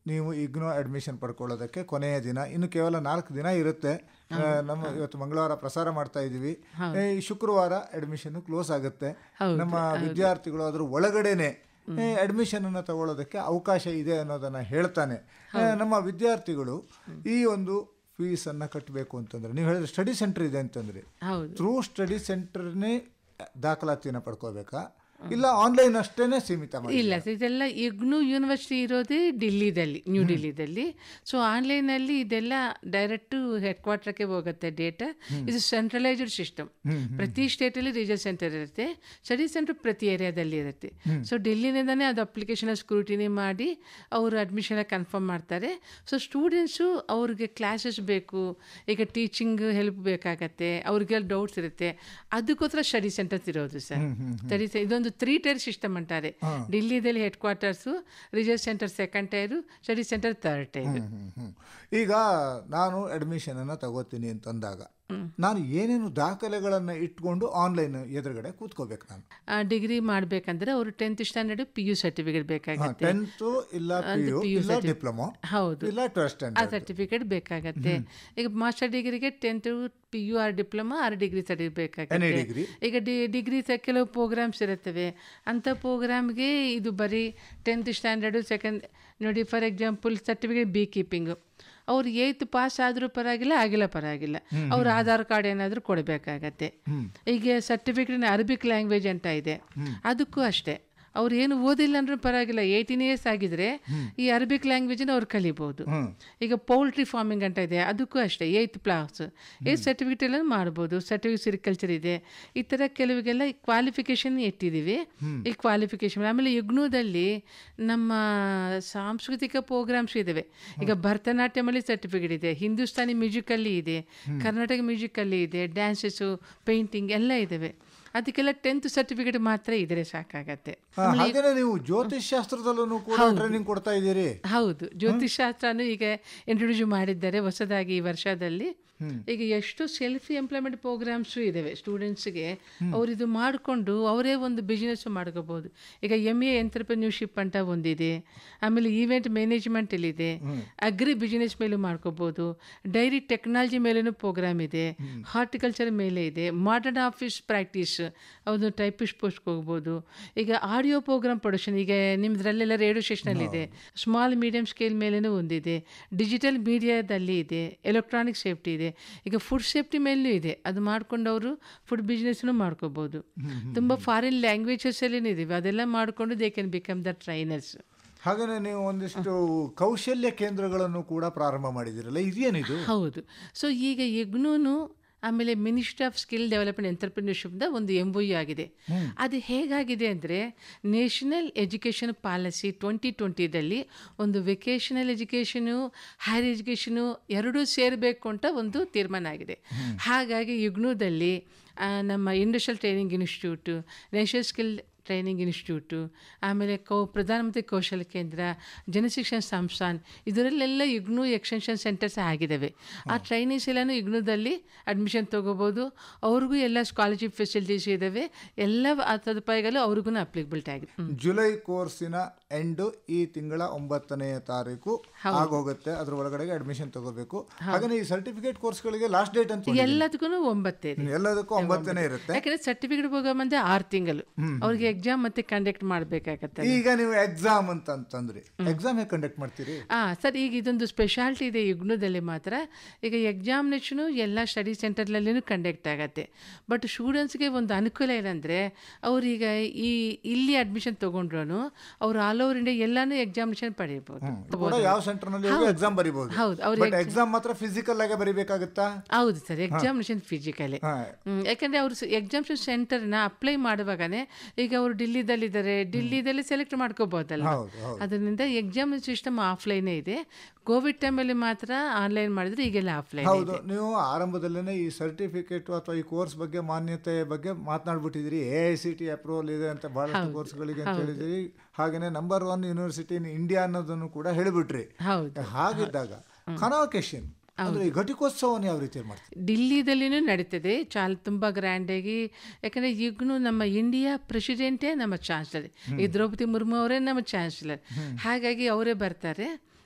ನೀವು ಇಗ್ನೋ ಅಡ್ಮಿಷನ್ ಪಡ್ಕೊಳ್ಳೋದಕ್ಕೆ ಕೊನೆಯ ದಿನ ಇನ್ನು ಕೇವಲ ನಾಲ್ಕು ದಿನ ಇರುತ್ತೆ ಆ, ನಮ್ಮ ಇವತ್ತು ಮಂಗಳವಾರ ಪ್ರಸಾರ ಮಾಡ್ತಾ ಇದ್ದೀವಿ ಈ ಶುಕ್ರವಾರ ಅಡ್ಮಿಷನ್ ಕ್ಲೋಸ್ ಆಗುತ್ತೆ ನಮ್ಮ ವಿದ್ಯಾರ್ಥಿಗಳು ಅದ್ರ ಒಳಗಡೆನೆ ಅಡ್ಮಿಷನ್ ಅನ್ನು ತಗೊಳ್ಳೋದಕ್ಕೆ ಅವಕಾಶ ಇದೆ ಅನ್ನೋದನ್ನ ಹೇಳ್ತಾನೆ ಆ, ನಮ್ಮ ವಿದ್ಯಾರ್ಥಿಗಳು ಈ ಒಂದು ಫೀಸ್ ಅನ್ನ ಕಟ್ಟಬೇಕು ಅಂತಂದ್ರೆ ನೀವು ಹೇಳಿದ್ರೆ ಸ್ಟಡಿ ಸೆಂಟರ್ ಇದೆ ಅಂತಂದ್ರೆ ಹೌದು ಥ್ರೂ ಸ್ಟಡಿ ಸೆಂಟರ್ನೇ ದಾಖಲಾತಿಯನ್ನು ಪಡ್ಕೋಬೇಕಾ ಇಲ್ಲ ಆನ್ಲೈನ್ ಅಷ್ಟೇನೆ ಸೀಮಿತ ಮಾಡಿ ಇಲ್ಲ ಸರ್, ಇದೆಲ್ಲ ಇಗ್ನು ಯೂನಿವರ್ಸಿಟಿ ಇರೋದೇ ಡಿಲ್ಲಿದಲ್ಲಿ ನ್ಯೂ ಡಿಲ್ಲಿದಲ್ಲಿ ಸೊ ಆನ್ಲೈನಲ್ಲಿ ಇದೆಲ್ಲ ಡೈರೆಕ್ಟು ಹೆಡ್ ಕ್ವಾರ್ಟರ್ಗೆ ಹೋಗುತ್ತೆ ಡೇಟಾ ಇದು ಸೆಂಟ್ರಲೈಸ್ಡ್ ಸಿಸ್ಟಮ್ ಪ್ರತಿ ಸ್ಟೇಟಲ್ಲಿ ರೀಜನ್ ಸೆಂಟರ್ ಇರುತ್ತೆ ಸ್ಟಡಿ ಸೆಂಟರ್ ಪ್ರತಿ ಏರಿಯಾದಲ್ಲಿ ಇರುತ್ತೆ ಸೊ ಡೆಲ್ಲಿನಿಂದನೇ ಅದು ಅಪ್ಲಿಕೇಶನ್ ಸ್ಕ್ರೂಟಿನಿ ಮಾಡಿ ಅವರು ಅಡ್ಮಿಷನ್ ಕನ್ಫರ್ಮ್ ಮಾಡ್ತಾರೆ ಸೊ ಸ್ಟೂಡೆಂಟ್ಸು ಅವ್ರಿಗೆ ಕ್ಲಾಸಸ್ ಬೇಕು ಈಗ ಟೀಚಿಂಗ್ ಹೆಲ್ಪ್ ಬೇಕಾಗತ್ತೆ ಅವ್ರಿಗೆಲ್ಲ ಡೌಟ್ಸ್ ಇರುತ್ತೆ ಅದಕ್ಕೋಸ್ಕರ ಸ್ಟಡಿ ಸೆಂಟರ್ಸ್ ಇರೋದು ಸರ್ ಸ್ಟಡಿ ಇದೊಂದು ತ್ರೀ ಟೈರ್ ಸಿಸ್ಟಮ್ ಅಂತಾರೆ ಡಿಲ್ಲಿದಲ್ಲಿ head quarters research centre second tier study centre third tier hmm, hmm. ಈಗ ನಾನು ಅಡ್ಮಿಷನ್ ಅನ್ನ ತಗೋತೀನಿ ಅಂತಂದಾಗ ನಾನು ಏನೇನು ದಾಖಲೆಗಳನ್ನ ಇಟ್ಕೊಂಡು ಆನ್ಲೈನ್ ಎದುರುಗಡೆ ಕೂತ್ಕೋಬೇಕು ನಾನು ಡಿಗ್ರಿ ಮಾಡಬೇಕಂದ್ರೆ ಅವರು tenth standard P U certificate ಬೇಕಾಗುತ್ತೆ ಟೆಂತ್ ಇಲ್ಲ ಪಿ ಯು ಇಲ್ಲ ಡಿಪ್ಲೊಮಾ ಹೌದು ಇಲ್ಲ ಟ್ವೆಲ್ತ್ ಆ ಸ್ಟ್ಯಾಂಡರ್ಡ್ ಸರ್ಟಿಫಿಕೇಟ್ ಬೇಕಾಗತ್ತೆ ಈಗ ಮಾಸ್ಟರ್ ಡಿಗ್ರಿಗೆ tenth P U or diploma or degree certificate ಬೇಕಾಗತ್ತೆ ಎನಿ ಡಿಗ್ರಿ ಈಗ ಡಿ ಡಿಗ್ರಿ ಸ- ಕೆಲವು ಪ್ರೋಗ್ರಾಮ್ಸ್ ಇರುತ್ತವೆ ಅಂಥ ಪ್ರೋಗ್ರಾಮ್ಗೆ ಇದು ಬರೀ ಟೆಂತ್ ಸ್ಟ್ಯಾಂಡರ್ಡು ಸೆಕೆಂಡ್ ನೋಡಿ for example certificate B keeping ಅವ್ರು ಏಯ್ತ್ ಪಾಸ್ ಆದರೂ ಪರವಾಗಿಲ್ಲ ಆಗಿಲ್ಲ ಪರವಾಗಿಲ್ಲ ಅವ್ರ ಆಧಾರ್ ಕಾರ್ಡ್ ಏನಾದರೂ ಕೊಡಬೇಕಾಗತ್ತೆ ಈಗ ಸರ್ಟಿಫಿಕೇಟ್ ಅರಬಿಕ್ ಲ್ಯಾಂಗ್ವೇಜ್ ಅಂತ ಇದೆ ಅದಕ್ಕೂ ಅಷ್ಟೇ ಅವ್ರು ಏನು ಓದಿಲ್ಲ ಅಂದ್ರೂ ಪರವಾಗಿಲ್ಲ ಏಯ್ಟೀನ್ ಇಯರ್ಸ್ ಆಗಿದ್ರೆ ಈ ಅರಬಿಕ್ ಲ್ಯಾಂಗ್ವೇಜನ್ನ ಅವ್ರು ಕಲಿಬೋದು ಈಗ ಪೌಲ್ಟ್ರಿ ಫಾರ್ಮಿಂಗ್ ಅಂತ ಇದೆ ಅದಕ್ಕೂ ಅಷ್ಟೇ ಏಯ್ತ್ ಕ್ಲಾಸ್ ಏತ್ ಸರ್ಟಿಫಿಕೇಟ್ ಎಲ್ಲ ಮಾಡ್ಬೋದು ಸರ್ಟಿಫಿಕೇಟ್ ಸಿರಿಕಲ್ಚರ್ ಇದೆ ಈ ಥರ ಕೆಲವಿಗೆಲ್ಲ ಕ್ವಾಲಿಫಿಕೇಶನ್ ಇಟ್ಟಿದ್ದೀವಿ ಈ ಕ್ವಾಲಿಫಿಕೇಶನ್ ಆಮೇಲೆ ಯುಗ್ನೂದಲ್ಲಿ ನಮ್ಮ ಸಾಂಸ್ಕೃತಿಕ ಪ್ರೋಗ್ರಾಮ್ಸ್ ಇದ್ದಾವೆ ಈಗ ಭರತನಾಟ್ಯಮಲ್ಲಿ ಸರ್ಟಿಫಿಕೇಟ್ ಇದೆ ಹಿಂದೂಸ್ತಾನಿ ಮ್ಯೂಸಿಕಲ್ಲಿ ಇದೆ ಕರ್ನಾಟಕ ಮ್ಯೂಸಿಕಲ್ಲಿ ಇದೆ ಡ್ಯಾನ್ಸಸ್ಸು ಪೇಂಟಿಂಗ್ ಎಲ್ಲ ಇದ್ದಾವೆ ಅದಕ್ಕೆಲ್ಲ ಟೆಂತ್ ಸರ್ಟಿಫಿಕೇಟ್ ಮಾತ್ರ ಇದ್ರೆ ಸಾಕಾಗತ್ತೆ ಹಾಗೇನೆ ನೀವು ಜ್ಯೋತಿಷ್ ಶಾಸ್ತ್ರದಲ್ಲೂ ಕೂಡ ಟ್ರೈನಿಂಗ್ ಕೊಡ್ತಾ ಇದ್ದೀರಿ ಹೌದು ಜ್ಯೋತಿಷ್ ಶಾಸ್ತ್ರನೂ ಈಗ ಇಂಟ್ರೊಡ್ಯೂಸ್ ಮಾಡಿದ್ದಾರೆ ಹೊಸದಾಗಿ ಈ ವರ್ಷದಲ್ಲಿ ಈಗ ಎಷ್ಟು ಸೆಲ್ಫ್ ಎಂಪ್ಲಾಯ್ಮೆಂಟ್ ಪ್ರೋಗ್ರಾಮ್ಸು ಇದ್ದಾವೆ ಸ್ಟೂಡೆಂಟ್ಸ್ಗೆ ಅವ್ರು ಇದು ಮಾಡಿಕೊಂಡು ಅವರೇ ಒಂದು ಬಿಸ್ನೆಸ್ ಮಾಡ್ಕೋಬೋದು ಈಗ ಎಮ್ ಎ ಎಂಟರ್ಪ್ರೆನ್ಯೂರ್ಶಿಪ್ ಅಂತ ಒಂದಿದೆ ಆಮೇಲೆ ಈವೆಂಟ್ ಮ್ಯಾನೇಜ್ಮೆಂಟಲ್ಲಿದೆ ಅಗ್ರಿ ಬಿಸ್ನೆಸ್ ಮೇಲೂ ಮಾಡ್ಕೋಬೋದು ಡೈರಿ ಟೆಕ್ನಾಲಜಿ ಮೇಲೇನೂ ಪ್ರೋಗ್ರಾಮ್ ಇದೆ ಹಾರ್ಟಿಕಲ್ಚರ್ ಮೇಲೆ ಇದೆ ಮಾಡರ್ನ್ ಆಫೀಸ್ ಪ್ರಾಕ್ಟೀಸ್ ಒಂದು ಟೈಪಿಸ್ಟ್ ಪೋಸ್ಟ್ಗೆ ಹೋಗ್ಬೋದು ಈಗ ಆಡಿಯೋ ಪ್ರೋಗ್ರಾಮ್ ಪ್ರೊಡಕ್ಷನ್ ಈಗ ನಿಮ್ದ್ರಲ್ಲೆಲ್ಲ ರೇಡಿಯೋ ಸ್ಟೇಷನಲ್ಲಿ ಇದೆ ಸ್ಮಾಲ್ ಮೀಡಿಯಂ ಸ್ಕೇಲ್ ಮೇಲೇನೂ ಒಂದಿದೆ ಡಿಜಿಟಲ್ ಮೀಡಿಯಾದಲ್ಲಿ ಇದೆ ಎಲೆಕ್ಟ್ರಾನಿಕ್ ಸೇಫ್ಟಿ ಇದೆ ಈಗ ಫುಡ್ ಸೇಫ್ಟಿ ಮೇಲೂ ಇದೆ ಅದು ಮಾಡ್ಕೊಂಡು ಅವರು ಫುಡ್ ಬಿಸ್ನೆಸ್ನು ಮಾಡ್ಕೋಬೋದು ತುಂಬ ಫಾರಿನ್ ಲ್ಯಾಂಗ್ವೇಜಸಲ್ಲಿ ಇದ್ದೀವಿ ಅದೆಲ್ಲ ಮಾಡಿಕೊಂಡು they can become the trainers ಹಾಗೇನೆ ನೀವು ಒಂದಿಷ್ಟು ಕೌಶಲ್ಯ ಕೇಂದ್ರಗಳನ್ನು ಕೂಡ ಪ್ರಾರಂಭ ಮಾಡಿದಿರಲ್ಲ ಇದೇನಿದು ಹೌದು ಸೊ ಈಗ ಇಗ್ನೂನು ಆಮೇಲೆ ಮಿನಿಸ್ಟ್ರಿ ಆಫ್ ಸ್ಕಿಲ್ ಡೆವಲಪ್ಮೆಂಟ್ ಎಂಟರ್ಪ್ರಿನರ್ಶಿಪ್ದ ಒಂದು ಎಂ ಒ ಆಗಿದೆ ಅದು ಹೇಗಾಗಿದೆ ಅಂದರೆ ನ್ಯಾಷನಲ್ ಎಜುಕೇಷನ್ ಪಾಲಿಸಿ ಟ್ವೆಂಟಿ ಟ್ವೆಂಟಿದಲ್ಲಿ ಒಂದು ವೆಕೇಷನಲ್ ಎಜುಕೇಷನು ಹೈಯರ್ ಎಜುಕೇಷನು ಎರಡೂ ಸೇರಬೇಕು ಅಂತ ಒಂದು ತೀರ್ಮಾನ ಆಗಿದೆ ಹಾಗಾಗಿ ಯುಗ್ನೂದಲ್ಲಿ ಆ, ನಮ್ಮ industrial training institute national skill training institute ಆಮೇಲೆ ಕೌ ಪ್ರಧಾನಮಂತ್ರಿ ಕೌಶಲ್ಯ ಕೇಂದ್ರ ಜನಶಿಕ್ಷಣ ಸಂಸ್ಥಾನ್ ಇದರಲ್ಲೆಲ್ಲ ಇಗ್ನೂ ಎಕ್ಸ್ಟೆನ್ಷನ್ ಸೆಂಟರ್ಸ್ ಆಗಿದ್ದಾವೆ ಆ ಟ್ರೈನೀಸ್ ಎಲ್ಲನೂ ಇಗ್ನೂದಲ್ಲಿ ಅಡ್ಮಿಷನ್ ತೊಗೋಬೋದು ಅವ್ರಿಗೂ ಎಲ್ಲ ಸ್ಕಾಲರ್ಶಿಪ್ ಫೆಸಿಲಿಟೀಸ್ ಇದ್ದಾವೆ ಎಲ್ಲ ಆ ಸದುಪಾಯಗಳು ಅವ್ರಿಗೂ ಅಪ್ಲಿಕಬಿಲಿಟಿ ಆಗಿದೆ ಹ್ಮ್. ಜುಲೈ ಕೋರ್ಸಿನ ಎಂಡ್ ಈ ತಿಂಗಳ ಒಂಬತ್ತನೆಯ ತಾರೀಕು ಆಗೋಗುತ್ತೆ ಅದ್ರ ಒಳಗಡೆಗೆ ಅಡ್ಮಿಷನ್ ತಗೋಬೇಕು ಹಾಗೆ ಈ ಸರ್ಟಿಫಿಕೇಟ್ ಕೋರ್ಸ್ಗಳಿಗೆ ಲಾಸ್ಟ್ ಡೇಟ್ ಅಂತ ಎಲ್ಲದಕ್ಕೂ ಒಂಬತ್ತೇ ರೀ. ಎಲ್ಲದಕ್ಕೂ ಒಂಬತ್ತನೇ ಇರುತ್ತೆ ಯಾಕಂದ್ರೆ ಸರ್ಟಿಫಿಕೇಟ್ ಹೋಗೋ ಆರು ತಿಂಗಳು ಅವ್ರಿಗೆ ಎಕ್ಸಾಮ್ ಮತ್ತೆ ಕಂಡಕ್ಟ್ ಮಾಡಬೇಕಾಗತ್ತೆ ಈಗ ನೀವು ಎಕ್ಸಾಮ್ ಅಂತ ಅಂತಂದ್ರಿ ಎಕ್ಸಾಮ್ ಹೇಗೆ ಕಂಡಕ್ಟ್ ಮಾಡ್ತೀರಿ ಹಾಂ ಸರ್ ಈಗ ಇದೊಂದು ಸ್ಪೆಷಾಲಿಟಿ ಇದೆ ಯುಗ್ನದಲ್ಲಿ ಮಾತ್ರ ಈಗ ಎಕ್ಸಾಮಿನೇಷನು ಎಲ್ಲ ಸ್ಟಡಿ ಸೆಂಟರ್ನಲ್ಲಿನೂ ಕಂಡಕ್ಟ್ ಆಗತ್ತೆ ಬಟ್ ಸ್ಟೂಡೆಂಟ್ಸ್ಗೆ ಒಂದು ಅನುಕೂಲ ಏನಂದರೆ ಅವ್ರೀಗ ಈ ಇಲ್ಲಿ ಅಡ್ಮಿಷನ್ ತೊಗೊಂಡ್ರು ಅವ್ರು ಆಲ್ ಓವರ್ ಇಂಡಿಯಾ ಎಲ್ಲಾನು ಎಕ್ಸಾಮಿನೇಷನ್ ಪಡೆಯಬಹುದು ಕೂಡ ಯಾವ ಸೆಂಟರ್ ನಲ್ಲಿ ಎಕ್ಸಾಮ್ ಬರಿಬಹುದು ಹೌದು, ಅವ್ರು ಬಟ್ ಎಕ್ಸಾಮ್ ಮಾತ್ರ ಫಿಸಿಕಲ್ ಆಗಿ ಬರಿಬೇಕಾಗುತ್ತಾ ಹೌದು ಸರ್ ಎಕ್ಸಾಮಿನೇಷನ್ ಫಿಸಿಕಲಿ ಹಾ. ಯಾಕಂದರೆ ಅವರು ಎಕ್ಸಾಮಿನೇಷನ್ ಸೆಂಟರ್ನ ಅಪ್ಲೈ ಮಾಡುವಾಗನೇ ಈಗ ಅವರು ಡಿಲ್ಲಿದಲ್ಲಿದ್ದಾರೆ ಡಿಲ್ಲಿದಲ್ಲಿ ಸೆಲೆಕ್ಟ್ ಮಾಡ್ಕೋಬೋದಲ್ಲ ಹೌದು ಹೌದು ಅದರಿಂದ ಎಕ್ಸಾಮ್ ಸಿಸ್ಟಮ್ ಆಫ್ಲೈನೇ ಇದೆ ಕೋವಿಡ್ ಟೈಮಲ್ಲಿ ಮಾತ್ರ ಆನ್ಲೈನ್ ಮಾಡಿದ್ರೆ ಈಗೆಲ್ಲ ಆಫ್ಲೈನ್ ಹೌದು ನೀವು ಆರಂಭದಲ್ಲೇ ಈ ಸರ್ಟಿಫಿಕೇಟ್ ಅಥವಾ ಈ ಕೋರ್ಸ್ ಬಗ್ಗೆ ಮಾನ್ಯತೆ ಬಗ್ಗೆ ಮಾತನಾಡ್ಬಿಟ್ಟಿದ್ದೀರಿ A I C T approval ಇದೆ ಅಂತ ಬಹಳಷ್ಟು ಕೋರ್ಸ್ಗಳಿಗೆ ಅಂತ ಹೇಳಿದಿರಿ ಹಾಗೇನೆ number one university in India ಅನ್ನೋದನ್ನು ಕೂಡ ಹೇಳಿಬಿಟ್ರಿ ಹೌದು ಹಾಗಿದ್ದಾಗ ಕನಾಕೇಶನ್ ಅಂದ್ರೆ ಈ ಘಟಿಕೋತ್ಸವವನ್ನು ಯಾವ ರೀತಿ ಮಾಡ್ತೀವಿ ದಿಲ್ಲಿದಲ್ಲಿನೂ ನಡೀತದೆ ಚಾಲ್ ತುಂಬ ಗ್ರ್ಯಾಂಡಾಗಿ ಯಾಕಂದರೆ ಈಗಲೂ ನಮ್ಮ ಇಂಡಿಯಾ ಪ್ರೆಸಿಡೆಂಟೇ ನಮ್ಮ ಚಾನ್ಸಲರ್ ಈ ದ್ರೌಪದಿ ಮುರ್ಮು ಅವರೇ ನಮ್ಮ ಚಾನ್ಸಲರ್ ಹಾಗಾಗಿ ಅವರೇ ಬರ್ತಾರೆ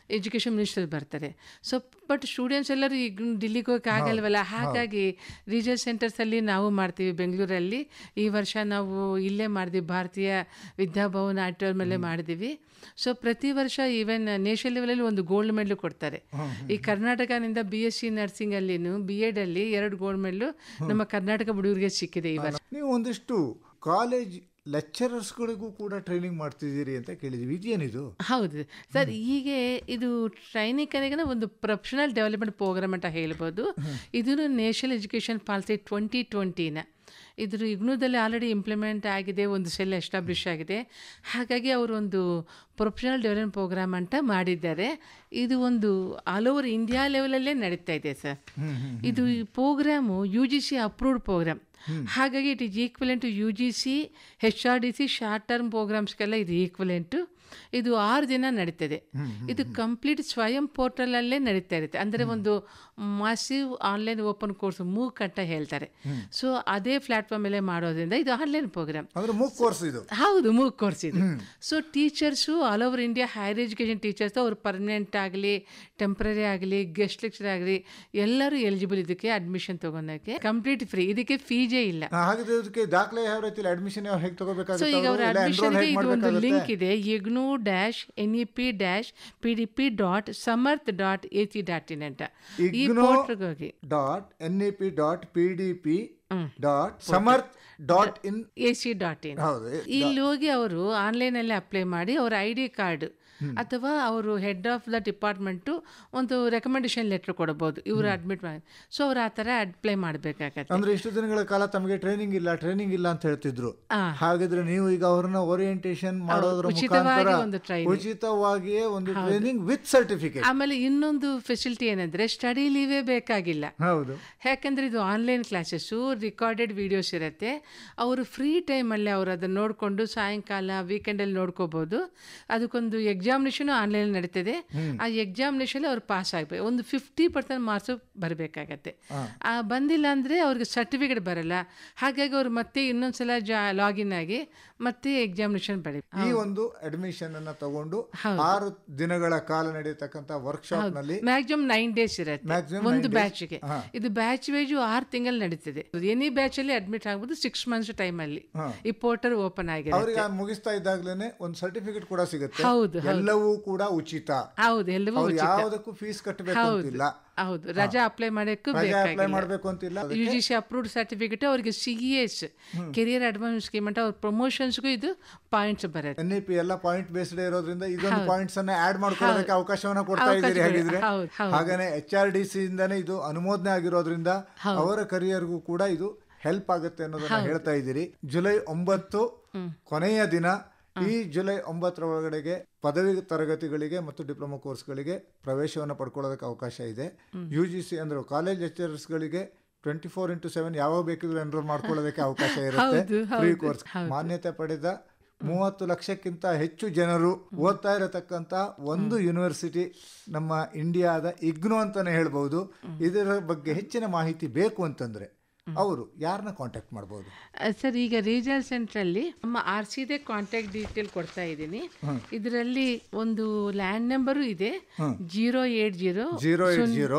ಎಜುಕೇಷನ್ ಮಿನಿಸ್ಟರ್ ಬರ್ತಾರೆ ಸೊ ಬಟ್ ಸ್ಟೂಡೆಂಟ್ಸ್ ಎಲ್ಲರೂ ಈಗ ಡಿಲ್ಲಿಗೆ ಹೋಗಕ್ಕೆ ಆಗಲ್ವಲ್ಲ ಹಾಗಾಗಿ ರೀಜನಲ್ ಸೆಂಟರ್ಸಲ್ಲಿ ನಾವು ಮಾಡ್ತೀವಿ ಬೆಂಗಳೂರಲ್ಲಿ ಈ ವರ್ಷ ನಾವು ಇಲ್ಲೇ ಮಾಡಿದ್ವಿ ಭಾರತೀಯ ವಿದ್ಯಾಭವನ ಆಡಿಟೋರ್ ಮೇಲೆ ಮಾಡಿದ್ದೀವಿ ಸೊ ಪ್ರತಿ ವರ್ಷ ಈವನ್ ನೇಷನಲ್ ಲೆವೆಲಲ್ಲಿ ಒಂದು ಗೋಲ್ಡ್ ಮೆಡಲ್ ಕೊಡ್ತಾರೆ ಈ ಕರ್ನಾಟಕನಿಂದ ಬಿ ಎಸ್ ಸಿ ನರ್ಸಿಂಗಲ್ಲಿನೂ ಬಿ ಎಡಲ್ಲಿ ಎರಡು ಗೋಲ್ಡ್ ಮೆಡಲು ನಮ್ಮ ಕರ್ನಾಟಕ ಹುಡುಗರಿಗೆ ಸಿಕ್ಕಿದೆ ಈ ವರ್ಷ ನೀವು ಒಂದಿಷ್ಟು ಕಾಲೇಜ್ ಲೆಕ್ಚರರ್ಸ್ಗಳಿಗೂ ಕೂಡ ಟ್ರೈನಿಂಗ್ ಮಾಡ್ತಿದ್ದೀರಿ ಅಂತ ಕೇಳಿದ್ವಿ ಇದೇನಿದು ಹೌದು ಸರ್ ಹೀಗೆ ಇದು ಟ್ರೈನಿಂಗ್ ಒಂದು ಪ್ರೊಫೆಷನಲ್ ಡೆವಲಪ್ಮೆಂಟ್ ಪ್ರೋಗ್ರಾಮ್ ಅಂತ ಹೇಳ್ಬೋದು ಇದನ್ನು ನೇಷನಲ್ ಎಜುಕೇಷನ್ ಪಾಲಿಸಿ ಟ್ವೆಂಟಿ ಟ್ವೆಂಟಿನ ಇದ್ರ ಇಗ್ನೂದಲ್ಲಿ ಆಲ್ರೆಡಿ ಇಂಪ್ಲಿಮೆಂಟ್ ಆಗಿದೆ ಒಂದು ಸೆಲ್ ಎಸ್ಟಾಬ್ಲಿಷ್ ಆಗಿದೆ ಹಾಗಾಗಿ ಅವರು ಒಂದು ಪ್ರೊಫೆಷನಲ್ ಡೆವಲಪ್ಮೆಂಟ್ ಪ್ರೋಗ್ರಾಮ್ ಅಂತ ಮಾಡಿದ್ದಾರೆ ಇದು ಒಂದು ಆಲ್ ಓವರ್ ಇಂಡಿಯಾ ಲೆವೆಲಲ್ಲೇ ನಡೀತಾ ಇದೆ ಸರ್ ಇದು ಈ program U G C approved program ಹಾಗಾಗಿ it is equivalent to U G C H R D C short term ಪ್ರೋಗ್ರಾಮ್ಸ್ಗೆಲ್ಲ ಇದು ಈಕ್ವಲೆಂಟು ಇದು ಆರು ದಿನ ನಡೀತದೆ ಇದು ಕಂಪ್ಲೀಟ್ ಸ್ವಯಂ ಪೋರ್ಟಲಲ್ಲೇ ನಡೀತಾ ಇರುತ್ತೆ ಅಂದರೆ ಒಂದು massive online open course MOOC ಅಂತ ಹೇಳ್ತಾರೆ ಸೊ ಅದೇ ಪ್ಲಾಟ್ಫಾರ್ಮ್ ಮೇಲೆ ಮಾಡೋದ್ರಿಂದ ಇದು ಆನ್ಲೈನ್ ಪ್ರೋಗ್ರಾಮ್ ಅಂದ್ರೆ ಮೂಕ್ ಕೋರ್ಸ್ ಇದು ಹೌದು ಮೂಕ್ ಕೋರ್ಸ್ ಇದು so teachers all over India higher education teachers ಅವ್ರು ಪರ್ಮನೆಂಟ್ ಆಗಲಿ ಟೆಂಪ್ರರಿ ಆಗಲಿ ಗೆಸ್ಟ್ ಲೆಕ್ಚರ್ ಆಗಲಿ ಎಲ್ಲರೂ ಎಲಿಜಿಬಲ್ ಇದಕ್ಕೆ ಅಡ್ಮಿಷನ್ ತಗೊಳಕ್ಕೆ ಕಂಪ್ಲೀಟ್ ಫ್ರೀ ಇದಕ್ಕೆ ಫೀಜೇ ಇಲ್ಲ ಆ, ಹಾಗಿದ್ರೆ ಇದಕ್ಕೆ ದಾಖಲೆ ಯಾವ ರೀತಿ ಅಡ್ಮಿಷನ್ ಯಾವ ಹೇಗೆ ಸೊ ತಗೋಬೇಕಾಗುತ್ತೆ ಈಗ ಅವ್ರ ಅವ್ರು? ಇಲ್ಲ enroll ಅಡ್ಮಿಷನ್ಗೆ ಹೇಗೆ ಇದು ಒಂದು ಲಿಂಕ್ ಮಾಡ್ಬೇಕಾಗುತ್ತೆ ಇದೆ IGNOU dash N E P dash P D P dot Samarth dot A C dot in ಅಂತ ಈ ಇಗ್ನೋ ಪೋರ್ಟ್ಗೆ ಹೋಗಿ dot N E P dot P D P dot Samarth dot in A C dot in ಹೌದು ಇಲ್ಲಿ ಹೋಗಿ ಅವರು ಆನ್ಲೈನಲ್ಲಿ ಅಪ್ಲೈ ಮಾಡಿ ಅವರ ಐ ಡಿ ಕಾರ್ಡ್ ಅಥವಾ ಅವರು ಹೆಡ್ ಆಫ್ ದ ಡಿಪಾರ್ಟ್ಮೆಂಟು ಒಂದು ರೆಕಮೆಂಡೇಶನ್ ಲೆಟ್ರ್ ಕೊಡ್ಬೋದು ಇವರು ಅಡ್ಮಿಟ್ ಮಾಡಿ ಸೊ ಅವ್ರು ಆ ಥರ ಅಪ್ಲೈ ಮಾಡಬೇಕಾಗತ್ತೆ ಅಂದ್ರೆ ಇಷ್ಟು ದಿನಗಳ ಕಾಲ ತಮಗೆ ಟ್ರೈನಿಂಗ್ ಇಲ್ಲ ಟ್ರೈನಿಂಗ್ ಇಲ್ಲ ಅಂತ ಹೇಳ್ತಿದ್ರು ಆ. ಹಾಗಿದ್ರೆ ನೀವು ಈಗ ಅವ್ರನ್ನ ಓರಿಯೆಂಟೇಶನ್ ಮಾಡೋದ್ರ ಉಚಿತವಾಗಿ ಮುಖಾಂತರ ಒಂದು training. ಉಚಿತವಾಗಿಯೇ ಒಂದು ಟ್ರೈನಿಂಗ್ ವಿತ್ ಸರ್ಟಿಫಿಕೇಟ್ ಆಮೇಲೆ ಇನ್ನೊಂದು ಫೆಸಿಲಿಟಿ ಏನಂದರೆ ಸ್ಟಡಿ ಲೀವೇ ಬೇಕಾಗಿಲ್ಲ ಹೌದು ಯಾಕಂದರೆ ಇದು ಆನ್ಲೈನ್ ಕ್ಲಾಸಸ್ಸು ರಿಕಾರ್ಡೆಡ್ ವಿಡಿಯೋಸ್ ಇರುತ್ತೆ ಅವರು ಫ್ರೀ ಟೈಮಲ್ಲಿ ಅವರು ಅದನ್ನು ನೋಡಿಕೊಂಡು ಸಾಯಂಕಾಲ ವೀಕೆಂಡಲ್ಲಿ ನೋಡ್ಕೋಬೋದು ಅದಕ್ಕೊಂದು ಎಕ್ಸಾಮಿನೇಷನ್ ಆನ್ಲೈನ್ ನಡೀತದೆ ಆ ಎಕ್ಸಾಮಿನೇಷನ್ ಅವ್ರು ಪಾಸ್ ಆಗಬೇಕು ಒಂದು ಫಿಫ್ಟಿ ಪರ್ಸೆಂಟ್ ಮಾರ್ಕ್ಸು ಬರಬೇಕಾಗತ್ತೆ ಆ ಬಂದಿಲ್ಲ ಅಂದರೆ ಅವ್ರಿಗೆ ಸರ್ಟಿಫಿಕೇಟ್ ಬರಲ್ಲ ಹಾಗಾಗಿ ಅವ್ರು ಮತ್ತೆ ಇನ್ನೊಂದ್ಸಲ ಜಾ ಲಾಗಿನ್ ಆಗಿ ಮತ್ತೆ ಎಕ್ಸಾಮಿನೇಷನ್ ಬರೀ ಈ ಒಂದು ಅಡ್ಮಿಷನ್ ಅನ್ನ ತಗೊಂಡು ಆರು ದಿನಗಳ ಕಾಲ ನಡೆಯತಕ್ಕಂತ ವರ್ಕ್ಶಾಪ್ ನಲ್ಲಿ ಮ್ಯಾಕ್ಸಿಮಮ್ ನೈನ್ ಡೇಸ್ ಇರುತ್ತೆ Maximum ಒಂದು nine days. ಬ್ಯಾಚ್ಗೆ ಇದು ಬ್ಯಾಚ್ ವೈಜು ಆರು ತಿಂಗಳು ನಡೀತದೆ ಎನಿ ಬ್ಯಾಚ್ ಅಲ್ಲಿ ಅಡ್ಮಿಟ್ ಆಗ್ಬೋದು ಸಿಕ್ಸ್ ಮಂತ್ಸ್ ಟೈಮ್ ಅಲ್ಲಿ ಈ ಪೋರ್ಟಲ್ ಓಪನ್ ಆಗಿದೆ ಅವ್ರಿಗೆ ಆ ಮುಗಿಸ್ತಾ ಇದ್ದಾಗ್ಲೇನೆ ಒಂದು ಸರ್ಟಿಫಿಕೇಟ್ ಕೂಡ ಸಿಗುತ್ತೆ ಹೌದು, ಎಲ್ಲವೂ ಕೂಡ ಉಚಿತ ಹೌದು ಎಲ್ಲವೂ ಅವ್ರು ಉಚಿತ ಯಾವುದಕ್ಕೂ ಫೀಸ್ ಕಟ್ಟಬೇಕು ಅಂತಿಲ್ಲ ಹೌದು ರಜಾ ಅಪ್ಲೈ ಮಾಡೋಕ್ಕೂ ರಜೆ ಅಪ್ಲೈ ಬೇಕಾಗಿಲ್ಲ ಮಾಡಬೇಕು ಅಂತಿಲ್ಲ U G C approved certificate ಅವ್ರಿಗೆ C S career advance scheme ಅಂತ ಅವ್ರ ಪ್ರಮೋಷನ್ಸ್ಗೂ ಇದು ಪಾಯಿಂಟ್ಸ್ ಬರುತ್ತೆ ಎನ್ ಇ ಪಿ ಎಲ್ಲ ಪಾಯಿಂಟ್ ಬೇಸ್ಡ್ ಇರೋದ್ರಿಂದ ಇದೊಂದು ಪಾಯಿಂಟ್ಸ್ ಅನ್ನ ಆಡ್ ಮಾಡ್ಕೊಳ್ಳೋದಕ್ಕೆ ಅವಕಾಶವನ್ನ ಕೊಡ್ತಾ ಇದ್ದೀರಿ ಅವಕಾಶಗಳು- ಹಾಗಿದ್ರೆ ಹೌದು, ಹೌದು. ಹಾಗೇನೆ ಎಚ್ ಆರ್ ಡಿ ಸಿ ಇಂದಾನೆ ಇದು ಅನುಮೋದನೆ ಆಗಿರೋದ್ರಿಂದ ಅವರ ಕರಿಯರ್ಗೂ ಕೂಡ ಇದು ಹೆಲ್ಪ್ ಆಗುತ್ತೆ ಅನ್ನೋದನ್ನ ಹೇಳ್ತಾ ಇದ್ದೀರಿ ಜುಲೈ ಒಂಬತ್ತು ಕೊನೆಯ ದಿನ ಈ ಜುಲೈ ಒಂಬತ್ತರ ಒಳಗಡೆಗೆ ಪದವಿ ತರಗತಿಗಳಿಗೆ ಮತ್ತು ಡಿಪ್ಲೊಮಾ ಕೋರ್ಸ್ಗಳಿಗೆ ಪ್ರವೇಶವನ್ನು ಪಡ್ಕೊಳ್ಳೋದಕ್ಕೆ ಅವಕಾಶ ಇದೆ ಯು ಜಿ ಸಿ ಅಂದ್ರೆ ಕಾಲೇಜ್ ಲೆಕ್ಚರರ್ಸ್ಗಳಿಗೆ ಟ್ವೆಂಟಿ ಫೋರ್ ಇಂಟು ಸೆವೆನ್ ಯಾವಾಗ ಬೇಕಿದ್ರು ಎನ್ರೋಲ್ ಮಾಡ್ಕೊಳ್ಳೋದಕ್ಕೆ ಅವಕಾಶ ಇರುತ್ತೆ ಹೌದು, ಫ್ರೀ ಹೌದು, ಕೋರ್ಸ್ ಹೌದು. ಮಾನ್ಯತೆ ಪಡೆದ ಮೂವತ್ತು ಲಕ್ಷಕ್ಕಿಂತ ಹೆಚ್ಚು ಜನರು ಓದ್ತಾ ಇರತಕ್ಕಂತ ಒಂದು ಯೂನಿವರ್ಸಿಟಿ ನಮ್ಮ ಇಂಡಿಯಾದ ಇಗ್ನೋ ಅಂತಾನೆ ಹೇಳ್ಬಹುದು ಇದರ ಬಗ್ಗೆ ಹೆಚ್ಚಿನ ಮಾಹಿತಿ ಬೇಕು ಅಂತಂದ್ರೆ ಅವರು ಯಾರನ್ನ ಕಾಂಟ್ಯಾಕ್ಟ್ ಮಾಡ್ಬೋದು ಸರ್ ಈಗ ರೀಜನಲ್ ಸೆಂಟ್ರಲ್ಲಿ ನಮ್ಮ ಆರ್ ಸಿದೇ ಕಾಂಟ್ಯಾಕ್ಟ್ ಡೀಟೇಲ್ ಕೊಡ್ತಾ ಇದ್ದೀನಿ ಇದರಲ್ಲಿ ಒಂದು ಲ್ಯಾಂಡ್ ನಂಬರು ಇದೆ zero eight zero zero eight zero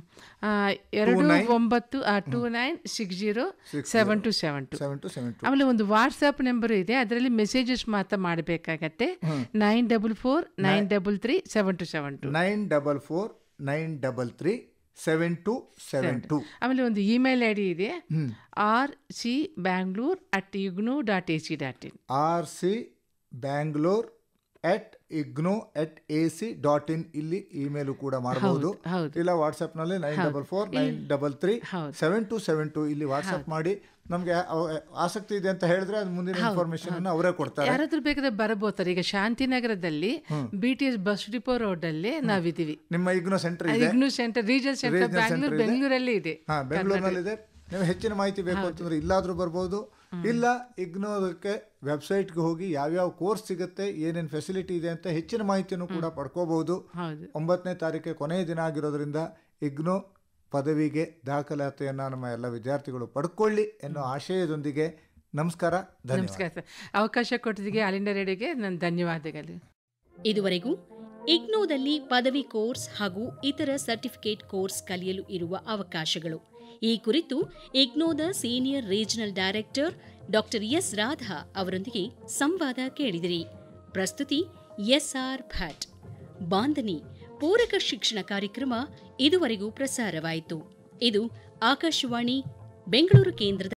ಎರಡು ಒಂಬತ್ತು two nine six zero seven two seven two seven two seven two ಆಮೇಲೆ ಒಂದು ವಾಟ್ಸಪ್ ನಂಬರ್ ಇದೆ ಅದರಲ್ಲಿ ಮೆಸೇಜಸ್ ಮಾತ್ರ ಮಾಡಬೇಕಾಗತ್ತೆ nine double four nine double three seven two seven two nine double four nine double three seven two seven two ಆಮೇಲೆ ಒಂದು email I D ಇದೆ R C Bangalore at IGNOU dot A C dot in R C Bangalore at IGNOU at A C dot in ಇಲ್ಲಿ email ಕೂಡ ಮಾಡಬಹುದು ಹೌದು. ಇಲ್ಲ WhatsApp ನಲ್ಲಿ nine double four nine double three ಹೌದು. ಸೆವೆನ್ ಟು ಸೆವೆನ್ ಟು ಇಲ್ಲಿ WhatsApp ಮಾಡಿ ನಮ್ಗೆ ಅವ- ಆಸಕ್ತಿ ಇದೆ ಅಂತ ಹೇಳಿದ್ರೆ ಅದು ಮುಂದಿನ ಇನ್ಫಾರ್ಮೇಶನ್ ಅನ್ನ ಅವರೇ ಕೊಡ್ತಾರೆ ಯಾರಾದ್ರೂ ಬೇಕಾದ್ರೆ ಬರಬೋತಾರೆ ಈಗ ಶಾಂತಿನಗರದಲ್ಲಿ B T S bus depot road ಅಲ್ಲಿ ನಾವಿದೀವಿ ನಿಮ್ಮ ಇಗ್ನೋ ಸೆಂಟರ್ ಇದೆ IGNOU centre regional centre Regional Bangalore center ಇದೆ. ಬೆಂಗಳೂರಲ್ಲಿ ಇದೆ ಹಾ ಬೆಂಗಳೂರಿನಲ್ಲಿದೆ ನೀವು ಹೆಚ್ಚಿನ ಮಾಹಿತಿ ಬೇಕು ಅಂತಂದ್ರೆ ಇಲ್ಲಾದ್ರೂ ಬರ್ಬೋದು ಇಲ್ಲ ಇಗ್ನೋದಕ್ಕೆ ವೆಬ್ಸೈಟ್ಗೆ ಹೋಗಿ ಯಾವ್ಯಾವ ಕೋರ್ಸ್ ಸಿಗುತ್ತೆ ಏನೇನು ಫೆಸಿಲಿಟಿ ಇದೆ ಅಂತ ಹೆಚ್ಚಿನ ಮಾಹಿತಿಯನ್ನು ಕೂಡ ಪಡ್ಕೋಬಹುದು ಹೌದು ಒಂಬತ್ತನೇ ತಾರೀಕಿಗೆ ಕೊನೆಯ ದಿನ ಆಗಿರೋದ್ರಿಂದ ಇಗ್ನೋ ಪದವಿಗೆ ದಾಖಲಾತಿಯನ್ನು ನಮ್ಮ ಎಲ್ಲ ವಿದ್ಯಾರ್ಥಿಗಳು ಪಡ್ಕೊಳ್ಳಿ ಎನ್ನೋ ಆಶಯದೊಂದಿಗೆ ನಮಸ್ಕಾರ ಧನ್ಯವಾದ ನಮಸ್ಕಾರ ಸರ್ ಅವಕಾಶ ಕೊಟ್ಟಿದ್ದಕ್ಕೆ ಆಲ್ ಇಂಡಿಯಾ ರೇಡಿಯೋಗೆ ನನ್ನ ಧನ್ಯವಾದಗಳು ಇದುವರೆಗೂ ಇಗ್ನೋದಲ್ಲಿ ಪದವಿ ಕೋರ್ಸ್ ಹಾಗೂ ಇತರ ಸರ್ಟಿಫಿಕೇಟ್ ಕೋರ್ಸ್ ಕಲಿಯಲು ಇರುವ ಅವಕಾಶಗಳು ಈ ಕುರಿತು ಇಗ್ನೋದ senior regional director doctor S Radha ಅವರೊಂದಿಗೆ ಸಂವಾದ ಕೇಳಿದಿರಿ ಪ್ರಸ್ತುತಿ ಎಸ್ಆರ್ ಭಟ್ ಬಾಂಧನಿ ಪೂರಕ ಶಿಕ್ಷಣ ಕಾರ್ಯಕ್ರಮ ಇದುವರೆಗೂ ಪ್ರಸಾರವಾಯಿತು ಇದು ಆಕಾಶವಾಣಿ ಬೆಂಗಳೂರು ಕೇಂದ್ರದ